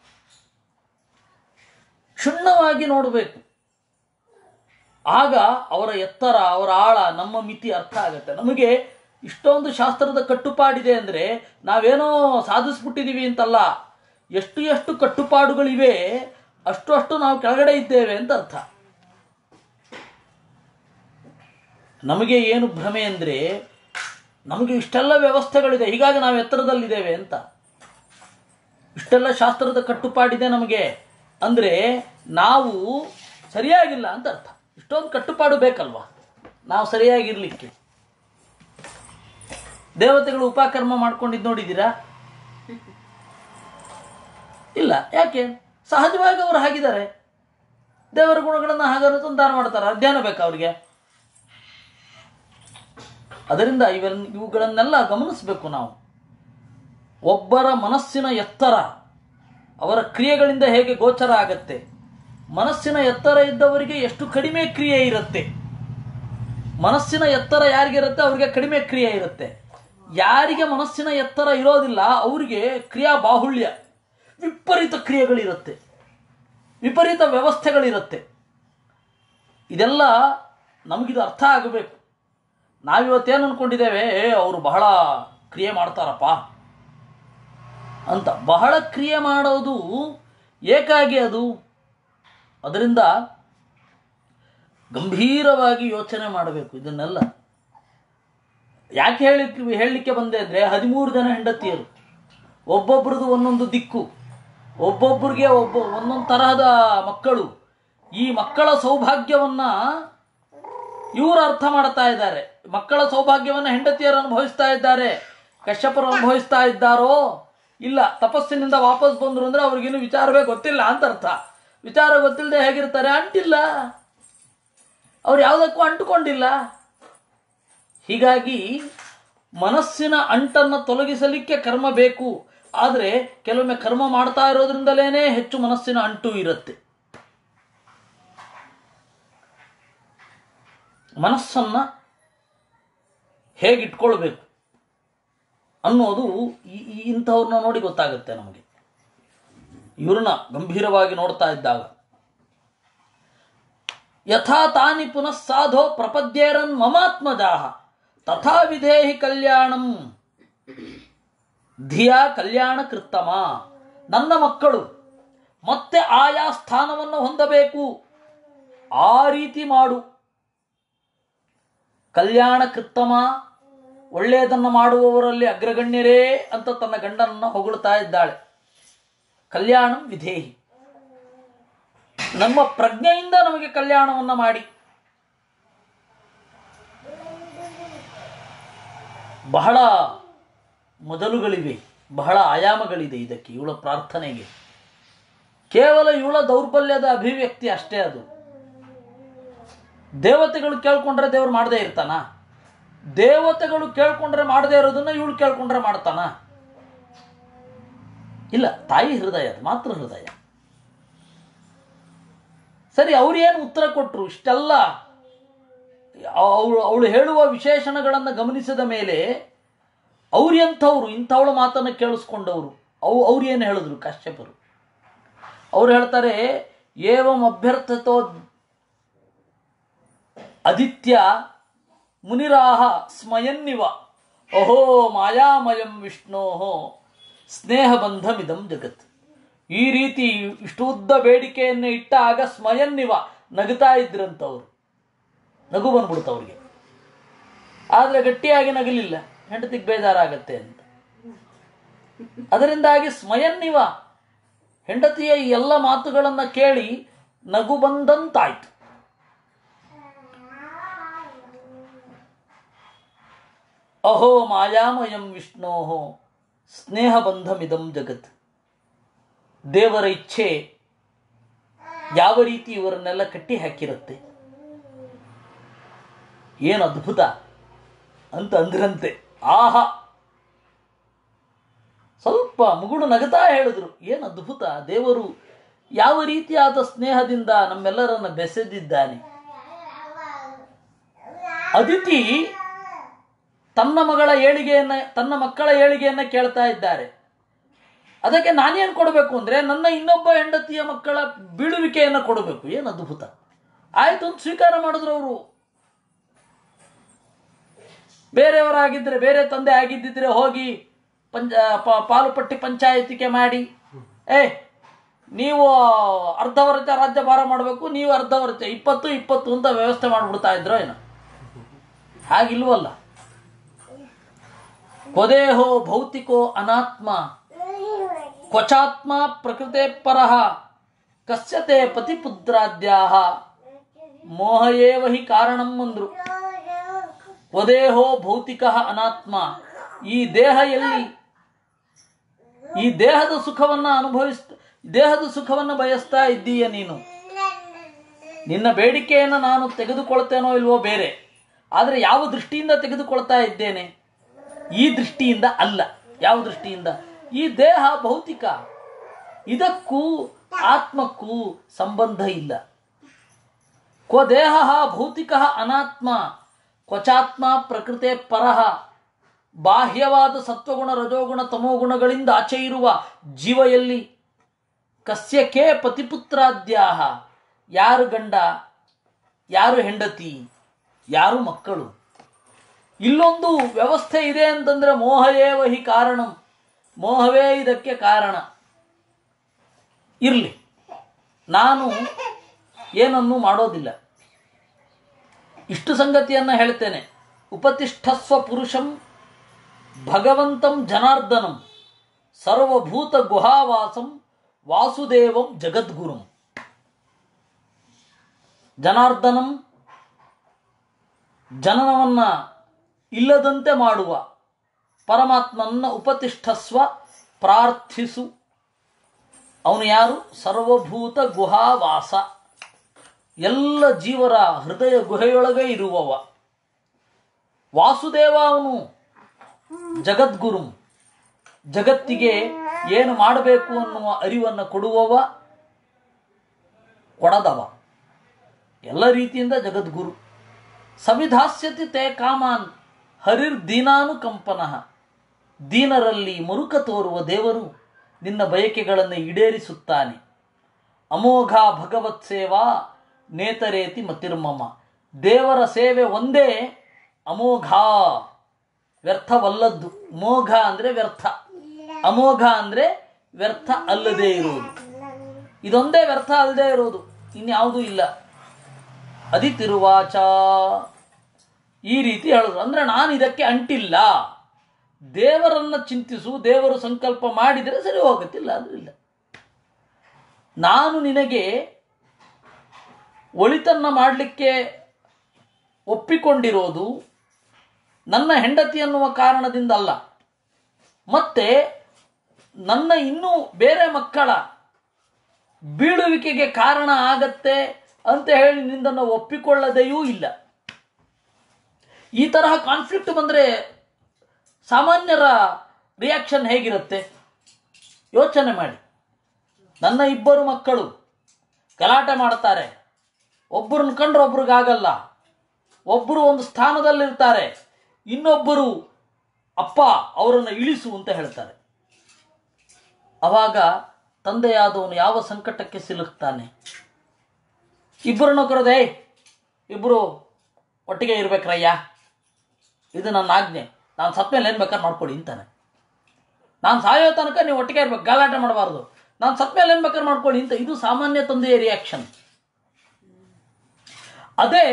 ಕ್ಷುಣ್ಣವಾಗಿ ನೋಡಬೇಕು ಆಗ ಅವರ ಎತ್ತರ ಅವರ ಆಳ ನಮ್ಮ ಮಿತಿ ಅರ್ಥ ಆಗುತ್ತೆ ನಮಗೆ ಇಷ್ಟೊಂದು ಶಾಸ್ತ್ರದ ಕಟ್ಟುಪಾಡಿದೆ ಅಂದರೆ ನಾವೇನೋ ಸಾಧಿಸ್ಬಿಟ್ಟಿದೀವಿ ಅಂತಲ್ಲ ಎಷ್ಟು ಎಷ್ಟು ಕಟ್ಟುಪಾಡುಗಳಿವೆ ಅಷ್ಟು ಅಷ್ಟು ನಾವು ಕೆಳಗಡೆ ಇದ್ದೇವೆ ಅಂತ ಅರ್ಥ ನಮಗೆ ಏನು ಭ್ರಮೆ ಅಂದರೆ ನಮಗೆ ಇಷ್ಟೆಲ್ಲ ವ್ಯವಸ್ಥೆಗಳಿದೆ ಹೀಗಾಗಿ ನಾವು ಎತ್ತರದಲ್ಲಿದ್ದೇವೆ ಅಂತ ಇಷ್ಟೆಲ್ಲ ಶಾಸ್ತ್ರದ ಕಟ್ಟುಪಾಡಿದೆ ನಮಗೆ ಅಂದರೆ ನಾವು ಸರಿಯಾಗಿಲ್ಲ ಅಂತ ಅರ್ಥ ಇಷ್ಟೊಂದು ಕಟ್ಟುಪಾಡು ಬೇಕಲ್ವಾ ನಾವು ಸರಿಯಾಗಿರ್ಲಿಕ್ಕೆ ದೇವತೆಗಳು ಉಪಕರ್ಮ ಮಾಡ್ಕೊಂಡಿದ್ದು ನೋಡಿದ್ದೀರಾ ಇಲ್ಲ ಯಾಕೆ ಸಹಜವಾಗಿ ಅವರು ಹಾಗಿದ್ದಾರೆ ದೇವರ ಗುಣಗಳನ್ನು ಹಾಗಾದ್ರೆ ಸಂಧಾನ ಮಾಡ್ತಾರೆ ಅಧ್ಯಯನ ಬೇಕಾ ಅವರಿಗೆ ಅದರಿಂದ ಇವೆಲ್ಲ ಇವುಗಳನ್ನೆಲ್ಲ ಗಮನಿಸಬೇಕು ನಾವು ಒಬ್ಬರ ಮನಸ್ಸಿನ ಎತ್ತರ ಅವರ ಕ್ರಿಯೆಗಳಿಂದ ಹೇಗೆ ಗೋಚರ ಆಗತ್ತೆ ಮನಸ್ಸಿನ ಎತ್ತರ ಇದ್ದವರಿಗೆ ಎಷ್ಟು ಕಡಿಮೆ ಕ್ರಿಯೆ ಇರುತ್ತೆ ಮನಸ್ಸಿನ ಎತ್ತರ ಯಾರಿಗಿರುತ್ತೆ ಅವರಿಗೆ ಕಡಿಮೆ ಕ್ರಿಯೆ ಇರುತ್ತೆ ಯಾರಿಗೆ ಮನಸ್ಸಿನ ಎತ್ತರ ಇರೋದಿಲ್ಲ ಅವರಿಗೆ ಕ್ರಿಯಾ ಬಾಹುಳ್ಯ ವಿಪರೀತ ಕ್ರಿಯೆಗಳಿರುತ್ತೆ ವಿಪರೀತ ವ್ಯವಸ್ಥೆಗಳಿರುತ್ತೆ ಇದೆಲ್ಲ ನಮಗಿದು ಅರ್ಥ ಆಗಬೇಕು ನಾವಿವತ್ತೇನು ಅಂದ್ಕೊಂಡಿದ್ದೇವೆ ಏ ಅವರು ಬಹಳ ಕ್ರಿಯೆ ಮಾಡ್ತಾರಪ್ಪ ಅಂತ ಬಹಳ ಕ್ರಿಯೆ ಮಾಡೋದು ಏಕಾಗಿ ಅದು ಅದರಿಂದ ಗಂಭೀರವಾಗಿ ಯೋಚನೆ ಮಾಡಬೇಕು ಇದನ್ನೆಲ್ಲ ಯಾಕೆ ಹೇಳಲಿಕ್ಕೆ ಹೇಳಲಿಕ್ಕೆ ಬಂದೆ ಅಂದರೆ ಹದಿಮೂರು ಜನ ಹೆಂಡತಿಯರು ಒಬ್ಬೊಬ್ರದ್ದು ಒಂದೊಂದು ದಿಕ್ಕು ಒಬ್ಬೊಬ್ಬರಿಗೆ ಒಬ್ಬ ಒಂದೊಂದು ತರಹದ ಮಕ್ಕಳು ಈ ಮಕ್ಕಳ ಸೌಭಾಗ್ಯವನ್ನ ಇವರು ಅರ್ಥ ಮಾಡ್ತಾ ಇದ್ದಾರೆ ಮಕ್ಕಳ ಸೌಭಾಗ್ಯವನ್ನು ಹೆಂಡತಿಯರು ಅನುಭವಿಸ್ತಾ ಇದ್ದಾರೆ ಕಶ್ಯಪರು ಅನುಭವಿಸ್ತಾ ಇದ್ದಾರೋ ಇಲ್ಲ ತಪಸ್ಸಿನಿಂದ ವಾಪಸ್ ಬಂದ್ರು ಅಂದ್ರೆ ಅವ್ರಿಗಿನ್ನು ವಿಚಾರವೇ ಗೊತ್ತಿಲ್ಲ ಅಂತ ಅರ್ಥ ವಿಚಾರ ಗೊತ್ತಿಲ್ಲದೆ ಹೇಗಿರ್ತಾರೆ ಅಂಟಿಲ್ಲ ಅವ್ರು ಯಾವುದಕ್ಕೂ ಅಂಟುಕೊಂಡಿಲ್ಲ ಹೀಗಾಗಿ ಮನಸ್ಸಿನ ಅಂಟನ್ನು ತೊಲಗಿಸಲಿಕ್ಕೆ ಕರ್ಮ ಬೇಕು ಆದರೆ ಕೆಲವೊಮ್ಮೆ ಕರ್ಮ ಮಾಡ್ತಾ ಇರೋದ್ರಿಂದಲೇ ಹೆಚ್ಚು ಮನಸ್ಸಿನ ಅಂಟು ಇರುತ್ತೆ ಮನಸ್ಸನ್ನ ಹೇಗಿಟ್ಕೊಳ್ಬೇಕು ಅನ್ನೋದು ಈ- ಈ ಇಂಥವ್ರನ್ನ ನೋಡಿ ಗೊತ್ತಾಗುತ್ತೆ ನಮಗೆ ಇವ್ರನ್ನ ಗಂಭೀರವಾಗಿ ನೋಡ್ತಾ ಇದ್ದಾಗ ಯಥಾ ತಾನಿ ಪುನಃ ಸಾಧೋ ಪ್ರಪದ್ಯೇರನ್ ಮಮಾತ್ಮಜಾಹ ತಥಾ ವಿಧೇಹಿ ಕಲ್ಯಾಣಂ ಧಿಯಾ ಕಲ್ಯಾಣ ಕೃತ್ತಮ ನನ್ನ ಮಕ್ಕಳು ಮತ್ತೆ ಆಯಾ ಸ್ಥಾನವನ್ನು ಹೊಂದಬೇಕು ಆ ರೀತಿ ಮಾಡು ಕಲ್ಯಾಣ ಕೃತ್ತಮ ಒಳ್ಳೆಯದನ್ನು ಮಾಡುವವರಲ್ಲಿ ಅಗ್ರಗಣ್ಯರೇ ಅಂತ ತನ್ನ ಗಂಡನನ್ನು ಹೊಗಳ್ತಾ ಇದ್ದಾಳೆ ಕಲ್ಯಾಣಂ ವಿಧೇಹಿ ನಮ್ಮ ಪ್ರಜ್ಞೆಯಿಂದ ನಮಗೆ ಕಲ್ಯಾಣವನ್ನ ಮಾಡಿ ಬಹಳ ಮೊದಲುಗಳಿವೆ ಬಹಳ ಆಯಾಮಗಳಿದೆ ಇದಕ್ಕೆ ಇವಳ ಪ್ರಾರ್ಥನೆಗೆ ಕೇವಲ ಇವಳ ದೌರ್ಬಲ್ಯದ ಅಭಿವ್ಯಕ್ತಿ ಅಷ್ಟೇ ಅದು ದೇವತೆಗಳು ಕೇಳ್ಕೊಂಡ್ರೆ ದೇವ್ರು ಮಾಡದೇ ಇರ್ತಾನ ದೇವತೆಗಳು ಕೇಳ್ಕೊಂಡ್ರೆ ಮಾಡದೇ ಇರೋದನ್ನ ಇವಳು ಕೇಳ್ಕೊಂಡ್ರೆ ಮಾಡ್ತಾನ ಇಲ್ಲ ತಾಯಿ ಹೃದಯ ಅದು ಮಾತೃ ಹೃದಯ ಸರಿ ಅವ್ರೇನು ಉತ್ತರ ಕೊಟ್ರು ಇಷ್ಟೆಲ್ಲ ಅವಳು ಅವಳು ಹೇಳುವ ವಿಶೇಷಣಗಳನ್ನು ಗಮನಿಸಿದ ಮೇಲೆ ಅವ್ರು ಎಂಥವ್ರು ಇಂಥವಳ ಮಾತನ್ನು ಕೇಳಿಸ್ಕೊಂಡವರು ಅವು ಅವ್ರು ಏನು ಹೇಳಿದ್ರು ಕಾಶ್ಯಪರು ಅವ್ರು ಹೇಳ್ತಾರೆ ಏವಂ ಅಭ್ಯರ್ಥತೋ ಅದಿತ್ಯ ಮುನಿರಾಹ ಸ್ಮಯನ್ನಿವ ಅಹೋ ಮಾಯಾಮಯಂ ವಿಷ್ಣೋಹೋ ಸ್ನೇಹಬಂಧಮಿದಂ ಜಗತ್ ಈ ರೀತಿ ಇಷ್ಟು ಉದ್ದ ಬೇಡಿಕೆಯನ್ನು ಇಟ್ಟಾಗ ಸ್ಮಯನ್ನಿವ ನಗುತ್ತಾ ಇದ್ರಂತವ್ರು ನಗು ಬಂದ್ಬಿಡ್ತು ಅವ್ರಿಗೆ ಆದರೆ ಗಟ್ಟಿಯಾಗಿ ನಗಲಿಲ್ಲ ಹೆಂಡತಿಗೆ ಬೇಜಾರಾಗತ್ತೆ ಅಂತ ಅದರಿಂದಾಗಿ ಸ್ಮಯನ್ನಿವ ಹೆಂಡತಿಯ ಈ ಎಲ್ಲ ಮಾತುಗಳನ್ನು ಕೇಳಿ ನಗು ಬಂದಂತಾಯ್ತು ಅಹೋ ಮಾಯಾಮಯಂ ವಿಷ್ಣೋಹೋ ಸ್ನೇಹಬಂಧಮಿದಂ ಜಗತ್ ದೇವರ ಇಚ್ಛೆ ಯಾವ ರೀತಿ ಇವರನ್ನೆಲ್ಲ ಕಟ್ಟಿ ಹಾಕಿರುತ್ತೆ ಏನು ಅದ್ಭುತ ಅಂತ ಅಂದ್ರಂತೆ ಆಹಾ ಸ್ವಲ್ಪ ರುಕ್ಪ ಮುಗುಳು ನಗತಾ ಹೇಳಿದ್ರು ಏನು ಅದ್ಭುತ ದೇವರು ಯಾವ ರೀತಿಯಾದ ಸ್ನೇಹದಿಂದ ನಮ್ಮೆಲ್ಲರನ್ನ ಬೆಸೆದಿದ್ದಾನೆ ಅದಿತಿ ತನ್ನ ಮಗಳ ಏಳಿಗೆಯನ್ನ ತನ್ನ ಮಕ್ಕಳ ಏಳಿಗೆಯನ್ನ ಕೇಳ್ತಾ ಇದ್ದಾರೆ ಅದಕ್ಕೆ ನಾನೇನು ಕೊಡಬೇಕು ಅಂದ್ರೆ ನನ್ನ ಇನ್ನೊಬ್ಬ ಹೆಂಡತಿಯ ಮಕ್ಕಳ ಬೀಳುವಿಕೆಯನ್ನು ಕೊಡಬೇಕು ಏನು ಅದ್ಭುತ ಆಯ್ತು ಅಂತ ಸ್ವೀಕಾರ ಮಾಡಿದ್ರು ಅವರು ಬೇರೆಯವರಾಗಿದ್ದರೆ ಬೇರೆ ತಂದೆ ಆಗಿದ್ದಿದ್ರೆ ಹೋಗಿ ಪಂಚ ಪ- ಪಾಲುಪಟ್ಟಿ ಪಂಚಾಯತಿಗೆ ಮಾಡಿ ಏ ನೀವು ಅರ್ಧವರ್ಚ ರಾಜ್ಯಭಾರ ಮಾಡಬೇಕು ನೀವು ಅರ್ಧವರ್ಚ ಇಪ್ಪತ್ತು ಇಪ್ಪತ್ತು ಅಂತ ವ್ಯವಸ್ಥೆ ಮಾಡಿಬಿಡ್ತಾ ಇದ್ರೋ ಏನೋ ಹಾಗಿಲ್ವಲ್ಲ ಕೊದೇಹೋ ಭೌತಿಕೋ ಅನಾತ್ಮ ಕ್ವಚಾತ್ಮ ಪ್ರಕೃತೆ ಪರಃ ಕಸ್ಯತೆ ಪತಿಪುತ್ರಾದ್ಯಾಹ ಮೋಹಯೇವ ಹಿ ಕಾರಣಂ ಅಂದ್ರು ವದೇಹೋ ಭೌತಿಕ ಅನಾತ್ಮ ಈ ದೇಹ ಎಲ್ಲಿ ಈ ದೇಹದ ಸುಖವನ್ನ ಅನುಭವಿಸ್ ದೇಹದ ಸುಖವನ್ನ ಬಯಸ್ತಾ ಇದ್ದೀಯ ನೀನು ನಿನ್ನ ಬೇಡಿಕೆಯನ್ನು ನಾನು ತೆಗೆದುಕೊಳ್ತೇನೋ ಇಲ್ವೋ ಬೇರೆ ಆದರೆ ಯಾವ ದೃಷ್ಟಿಯಿಂದ ತೆಗೆದುಕೊಳ್ತಾ ಇದ್ದೇನೆ ಈ ದೃಷ್ಟಿಯಿಂದ ಅಲ್ಲ ಯಾವ ದೃಷ್ಟಿಯಿಂದ ಈ ದೇಹ ಭೌತಿಕ ಇದಕ್ಕೂ ಆತ್ಮಕ್ಕೂ ಸಂಬಂಧ ಇಲ್ಲ ಕ್ವ ದೇಹ ಭೌತಿಕ ಅನಾತ್ಮ ಕ್ವಚಾತ್ಮ ಪ್ರಕೃತೆ ಪರಹ ಬಾಹ್ಯವಾದ ಸತ್ವಗುಣ ರಜೋಗುಣ ತಮೋಗುಣಗಳಿಂದ ಆಚೆ ಇರುವ ಜೀವ ಎಲ್ಲಿ ಕಸ್ಯಕ್ಕೆ ಪತಿಪುತ್ರಾದ್ಯಾಹ ಯಾರು ಗಂಡ ಯಾರು ಹೆಂಡತಿ ಯಾರು ಮಕ್ಕಳು ಇಲ್ಲೊಂದು ವ್ಯವಸ್ಥೆ ಇದೆ ಅಂತಂದ್ರೆ ಮೋಹಯೇವ ಹಿ ಕಾರಣಂ ಮೋಹವೇ ಇದಕ್ಕೆ ಕಾರಣ ಇರಲಿ ನಾನು ಏನನ್ನು ಮಾಡೋದಿಲ್ಲ ಇಷ್ಟು ಸಂಗತಿಯನ್ನ ಹೇಳ್ತೇನೆ ಉಪತಿಷ್ಠಸ್ವ ಪುರುಷಂ ಭಗವಂತಂ ಜನಾರ್ದನಂ ಸರ್ವಭೂತ ಗುಹಾವಾಸಂ ವಾಸುದೇವಂ ಜಗದ್ಗುರುಂ ಜನಾರ್ದನಂ ಜನನವನ್ನ ಇಲ್ಲದಂತೆ ಮಾಡುವ ಪರಮಾತ್ಮನ್ನ ಉಪತಿಷ್ಠಸ್ವ ಪ್ರಾರ್ಥಿಸು ಅವನು ಯಾರು ಸರ್ವಭೂತ ಗುಹಾವಾಸ ಎಲ್ಲ ಜೀವರ ಹೃದಯ ಗುಹೆಯೊಳಗೆ ಇರುವವ ವಾಸುದೇವ ಅವನು ಜಗದ್ಗುರು ಜಗತ್ತಿಗೆ ಏನು ಮಾಡಬೇಕು ಅನ್ನುವ ಅರಿವನ್ನು ಕೊಡುವವ ಕೊಡದವ ಎಲ್ಲ ರೀತಿಯಿಂದ ಜಗದ್ಗುರು ಸವಿಧಾಸ್ಯತಿ ತೇ ಕಾಮಾನ್ ಹರಿರ್ ದೀನಾನುಕಂಪನಃ ದೀನರಲ್ಲಿ ಮುರುಕ ತೋರುವ ದೇವರು ನಿನ್ನ ಬಯಕೆಗಳನ್ನು ಈಡೇರಿಸುತ್ತಾನೆ ಅಮೋಘ ಭಗವತ್ ಸೇವಾ ನೇತರೇತಿ ಮತಿರ್ಮಮ ದೇವರ ಸೇವೆ ಒಂದೇ ಅಮೋಘ ವ್ಯರ್ಥವಲ್ಲದ್ದು ಮೋಘ ಅಂದರೆ ವ್ಯರ್ಥ ಅಮೋಘ ಅಂದರೆ ವ್ಯರ್ಥ ಅಲ್ಲದೇ ಇರುವುದು ಇದೊಂದೇ ವ್ಯರ್ಥ ಅಲ್ಲದೆ ಇರೋದು ಇನ್ಯಾವುದೂ ಇಲ್ಲ ಅದಿತಿರುವಾಚ ಈ ರೀತಿ ಹೇಳಿದ್ರು ಅಂದ್ರೆ ನಾನು ಇದಕ್ಕೆ ಅಂಟಿಲ್ಲ ದೇವರನ್ನ ಚಿಂತಿಸು ದೇವರು ಸಂಕಲ್ಪ ಮಾಡಿದರೆ ಸರಿ ಹೋಗುತ್ತಿಲ್ಲ ಅದು ಇಲ್ಲ ನಾನು ನಿನಗೆ ಒಳಿತನ್ನ ಮಾಡಲಿಕ್ಕೆ ಒಪ್ಪಿಕೊಂಡಿರೋದು ನನ್ನ ಹೆಂಡತಿ ಅನ್ನುವ ಕಾರಣದಿಂದ ಅಲ್ಲ ಮತ್ತೆ ನನ್ನ ಇನ್ನೂ ಬೇರೆ ಮಕ್ಕಳ ಬೀಳುವಿಕೆಗೆ ಕಾರಣ ಆಗತ್ತೆ ಅಂತ ಹೇಳಿ ನಿಂದನ್ನು ಒಪ್ಪಿಕೊಳ್ಳದೆಯೂ ಇಲ್ಲ ಈ ತರಹ ಕಾನ್ಫ್ಲಿಕ್ಟ್ ಬಂದರೆ ಸಾಮಾನ್ಯರ ರಿಯಾಕ್ಷನ್ ಹೇಗಿರುತ್ತೆ ಯೋಚನೆ ಮಾಡಿ ನನ್ನ ಇಬ್ಬರು ಮಕ್ಕಳು ಗಲಾಟೆ ಮಾಡ್ತಾರೆ ಒಬ್ಬರನ್ನ ಕಂಡ್ರೆ ಒಬ್ರಿಗಾಗಲ್ಲ ಒಬ್ಬರು ಒಂದು ಸ್ಥಾನದಲ್ಲಿರ್ತಾರೆ ಇನ್ನೊಬ್ಬರು ಅಪ್ಪ ಅವರನ್ನು ಇಳಿಸು ಅಂತ ಹೇಳ್ತಾರೆ ಅವಾಗ ತಂದೆಯಾದವನು ಯಾವ ಸಂಕಟಕ್ಕೆ ಸಿಲುಕ್ತಾನೆ ಇಬ್ಬರನ್ನು ಕರೆದೆ ಇಬ್ಬರು ಒಟ್ಟಿಗೆ ಇರ್ಬೇಕ್ರಯ್ಯ ಇದು ನನ್ನ ಆಜ್ಞೆ ನಾನು ಸತ್ತ ಮೇಲೆ ಏನು ಬೇಕಾದ್ರೆ ಮಾಡ್ಕೊಳ್ಳಿ ಅಂತಾನೆ ನಾನು ಸಾಯೋ ತನಕ ನೀವು ಒಟ್ಟಿಗೆ ಇರ್ಬೇಕು ಗಲಾಟೆ ಮಾಡಬಾರ್ದು ನಾನು ಸತ್ತ ಮೇಲೆ ಏನು ಬೇಕಾದ್ರೆ ಮಾಡ್ಕೊಳ್ಳಿ ಅಂತ ಇದು ಸಾಮಾನ್ಯ ತಂದೆಯ ರಿಯಾಕ್ಷನ್ ಅದೇ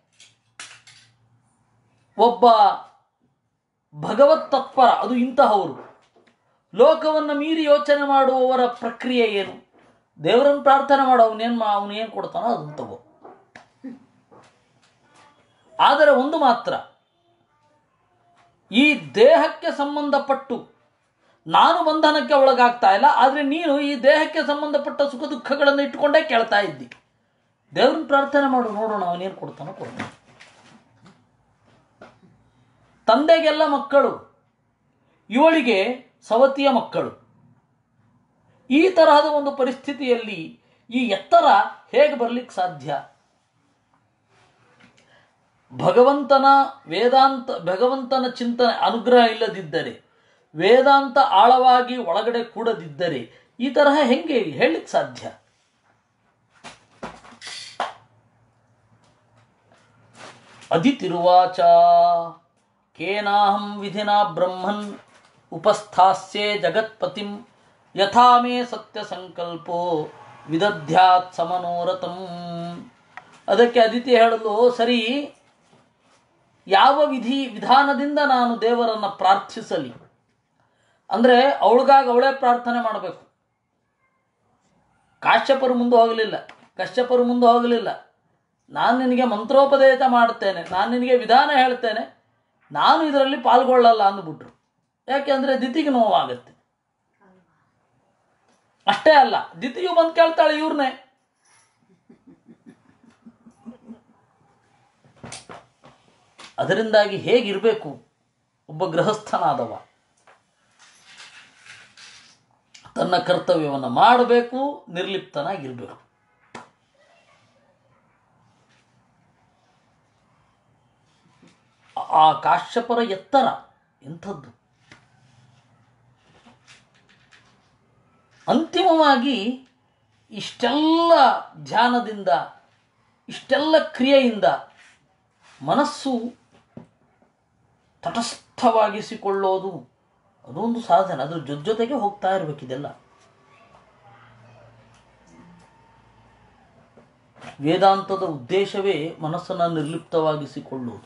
ಒಬ್ಬ ಭಗವತ್ ತತ್ಪರ ಅದು ಇಂತಹವರು ಲೋಕವನ್ನು ಮೀರಿ ಯೋಚನೆ ಮಾಡುವವರ ಪ್ರಕ್ರಿಯೆ ಏನು ದೇವರನ್ನು ಪ್ರಾರ್ಥನೆ ಮಾಡೋ ಅವನೇನು ಮಾ ಅವನು ಏನು ಕೊಡ್ತಾನೋ ಅದನ್ನು ತಗೋ ಆದರೆ ಒಂದು ಮಾತ್ರ ಈ ದೇಹಕ್ಕೆ ಸಂಬಂಧಪಟ್ಟು ನಾನು ಬಂಧನಕ್ಕೆ ಒಳಗಾಗ್ತಾ ಇಲ್ಲ ಆದರೆ ನೀನು ಈ ದೇಹಕ್ಕೆ ಸಂಬಂಧಪಟ್ಟ ಸುಖ ದುಃಖಗಳನ್ನು ಇಟ್ಟುಕೊಂಡೇ ಕೇಳ್ತಾ ಇದ್ದಿ ದೇವ್ರನ್ನ ಪ್ರಾರ್ಥನೆ ಮಾಡು ನೋಡೋಣ ಅವನೇನು ಕೊಡ್ತಾನೋ ಕೊಡ್ತಾನೆ ತಂದೆಗೆಲ್ಲ ಮಕ್ಕಳು ಇವಳಿಗೆ ಸವತಿಯ ಮಕ್ಕಳು ಈ ತರಹದ ಒಂದು ಪರಿಸ್ಥಿತಿಯಲ್ಲಿ ಈ ಎತ್ತರ ಹೇಗೆ ಬರಲಿಕ್ಕೆ ಸಾಧ್ಯ ಭಗವಂತನ ವೇದಾಂತ ಭಗವಂತನ ಚಿಂತನೆ ಅನುಗ್ರಹ ಇಲ್ಲದಿದ್ದರೆ ವೇದಾಂತ ಆಳವಾಗಿ ಒಳಗಡೆ ಕೂಡದಿದ್ದರೆ ಈ ತರಹ ಹೆಂಗೆ ಹೇಳಲಿಕ್ಕೆ ಸಾಧ್ಯ ಅದಿತಿರುವಾಚ ಕೇನಾಹಂ ವಿಧಿನಾ ಬ್ರಹ್ಮನ್ ಉಪಸ್ಥಾಸ್ಯೆ ಜಗತ್ಪತಿಂ ಯಥಾ ಮೇ ಸತ್ಯ ಸಂಕಲ್ಪೋ ವಿದಧ್ಯಾತ್ ಸಮನೋರಥಂ ಅದಕ್ಕೆ ಅದಿತಿ ಹೇಳಲು ಸರಿ ಯಾವ ವಿಧಿ ವಿಧಾನದಿಂದ ನಾನು ದೇವರನ್ನು ಪ್ರಾರ್ಥಿಸಲಿ ಅಂದರೆ ಅವಳಿಗಾಗಿ ಅವಳೇ ಪ್ರಾರ್ಥನೆ ಮಾಡಬೇಕು ಕಾಶ್ಯಪರು ಮುಂದೆ ಹೋಗಲಿಲ್ಲ ಕಶ್ಯಪರು ಮುಂದೆ ಹೋಗಲಿಲ್ಲ ನಾನು ನಿನಗೆ ಮಂತ್ರೋಪದೇಶ ಮಾಡ್ತೇನೆ ನಾನು ನಿನಗೆ ವಿಧಾನ ಹೇಳ್ತೇನೆ ನಾನು ಇದರಲ್ಲಿ ಪಾಲ್ಗೊಳ್ಳಲ್ಲ ಅಂದ್ಬಿಟ್ರು ಯಾಕೆಂದರೆ ದಿತಿಗೆ ನೋವಾಗುತ್ತೆ ಅಷ್ಟೇ ಅಲ್ಲ ದಿತಿಯು ಬಂದು ಕೇಳ್ತಾಳೆ ಇವ್ರನ್ನೇ ಅದರಿಂದಾಗಿ ಹೇಗಿರಬೇಕು ಒಬ್ಬ ಗೃಹಸ್ಥನಾದವ ತನ್ನ ಕರ್ತವ್ಯವನ್ನು ಮಾಡಬೇಕು ನಿರ್ಲಿಪ್ತನಾಗಿರಬೇಕು ಆ ಕಾಶ್ಯಪರ ಎತ್ತರ ಎಂಥದ್ದು ಅಂತಿಮವಾಗಿ ಇಷ್ಟೆಲ್ಲ ಧ್ಯಾನದಿಂದ ಇಷ್ಟೆಲ್ಲ ಕ್ರಿಯೆಯಿಂದ ಮನಸ್ಸು ತಟಸ್ಥವಾಗಿಸಿಕೊಳ್ಳೋದು ಅದೊಂದು ಸಾಧನೆ ಅದ್ರ ಜೊತೆ ಜೊತೆಗೆ ಹೋಗ್ತಾ ಇರಬೇಕಿದೆಲ್ಲ ವೇದಾಂತದ ಉದ್ದೇಶವೇ ಮನಸ್ಸನ್ನು ನಿರ್ಲಿಪ್ತವಾಗಿಸಿಕೊಳ್ಳುವುದು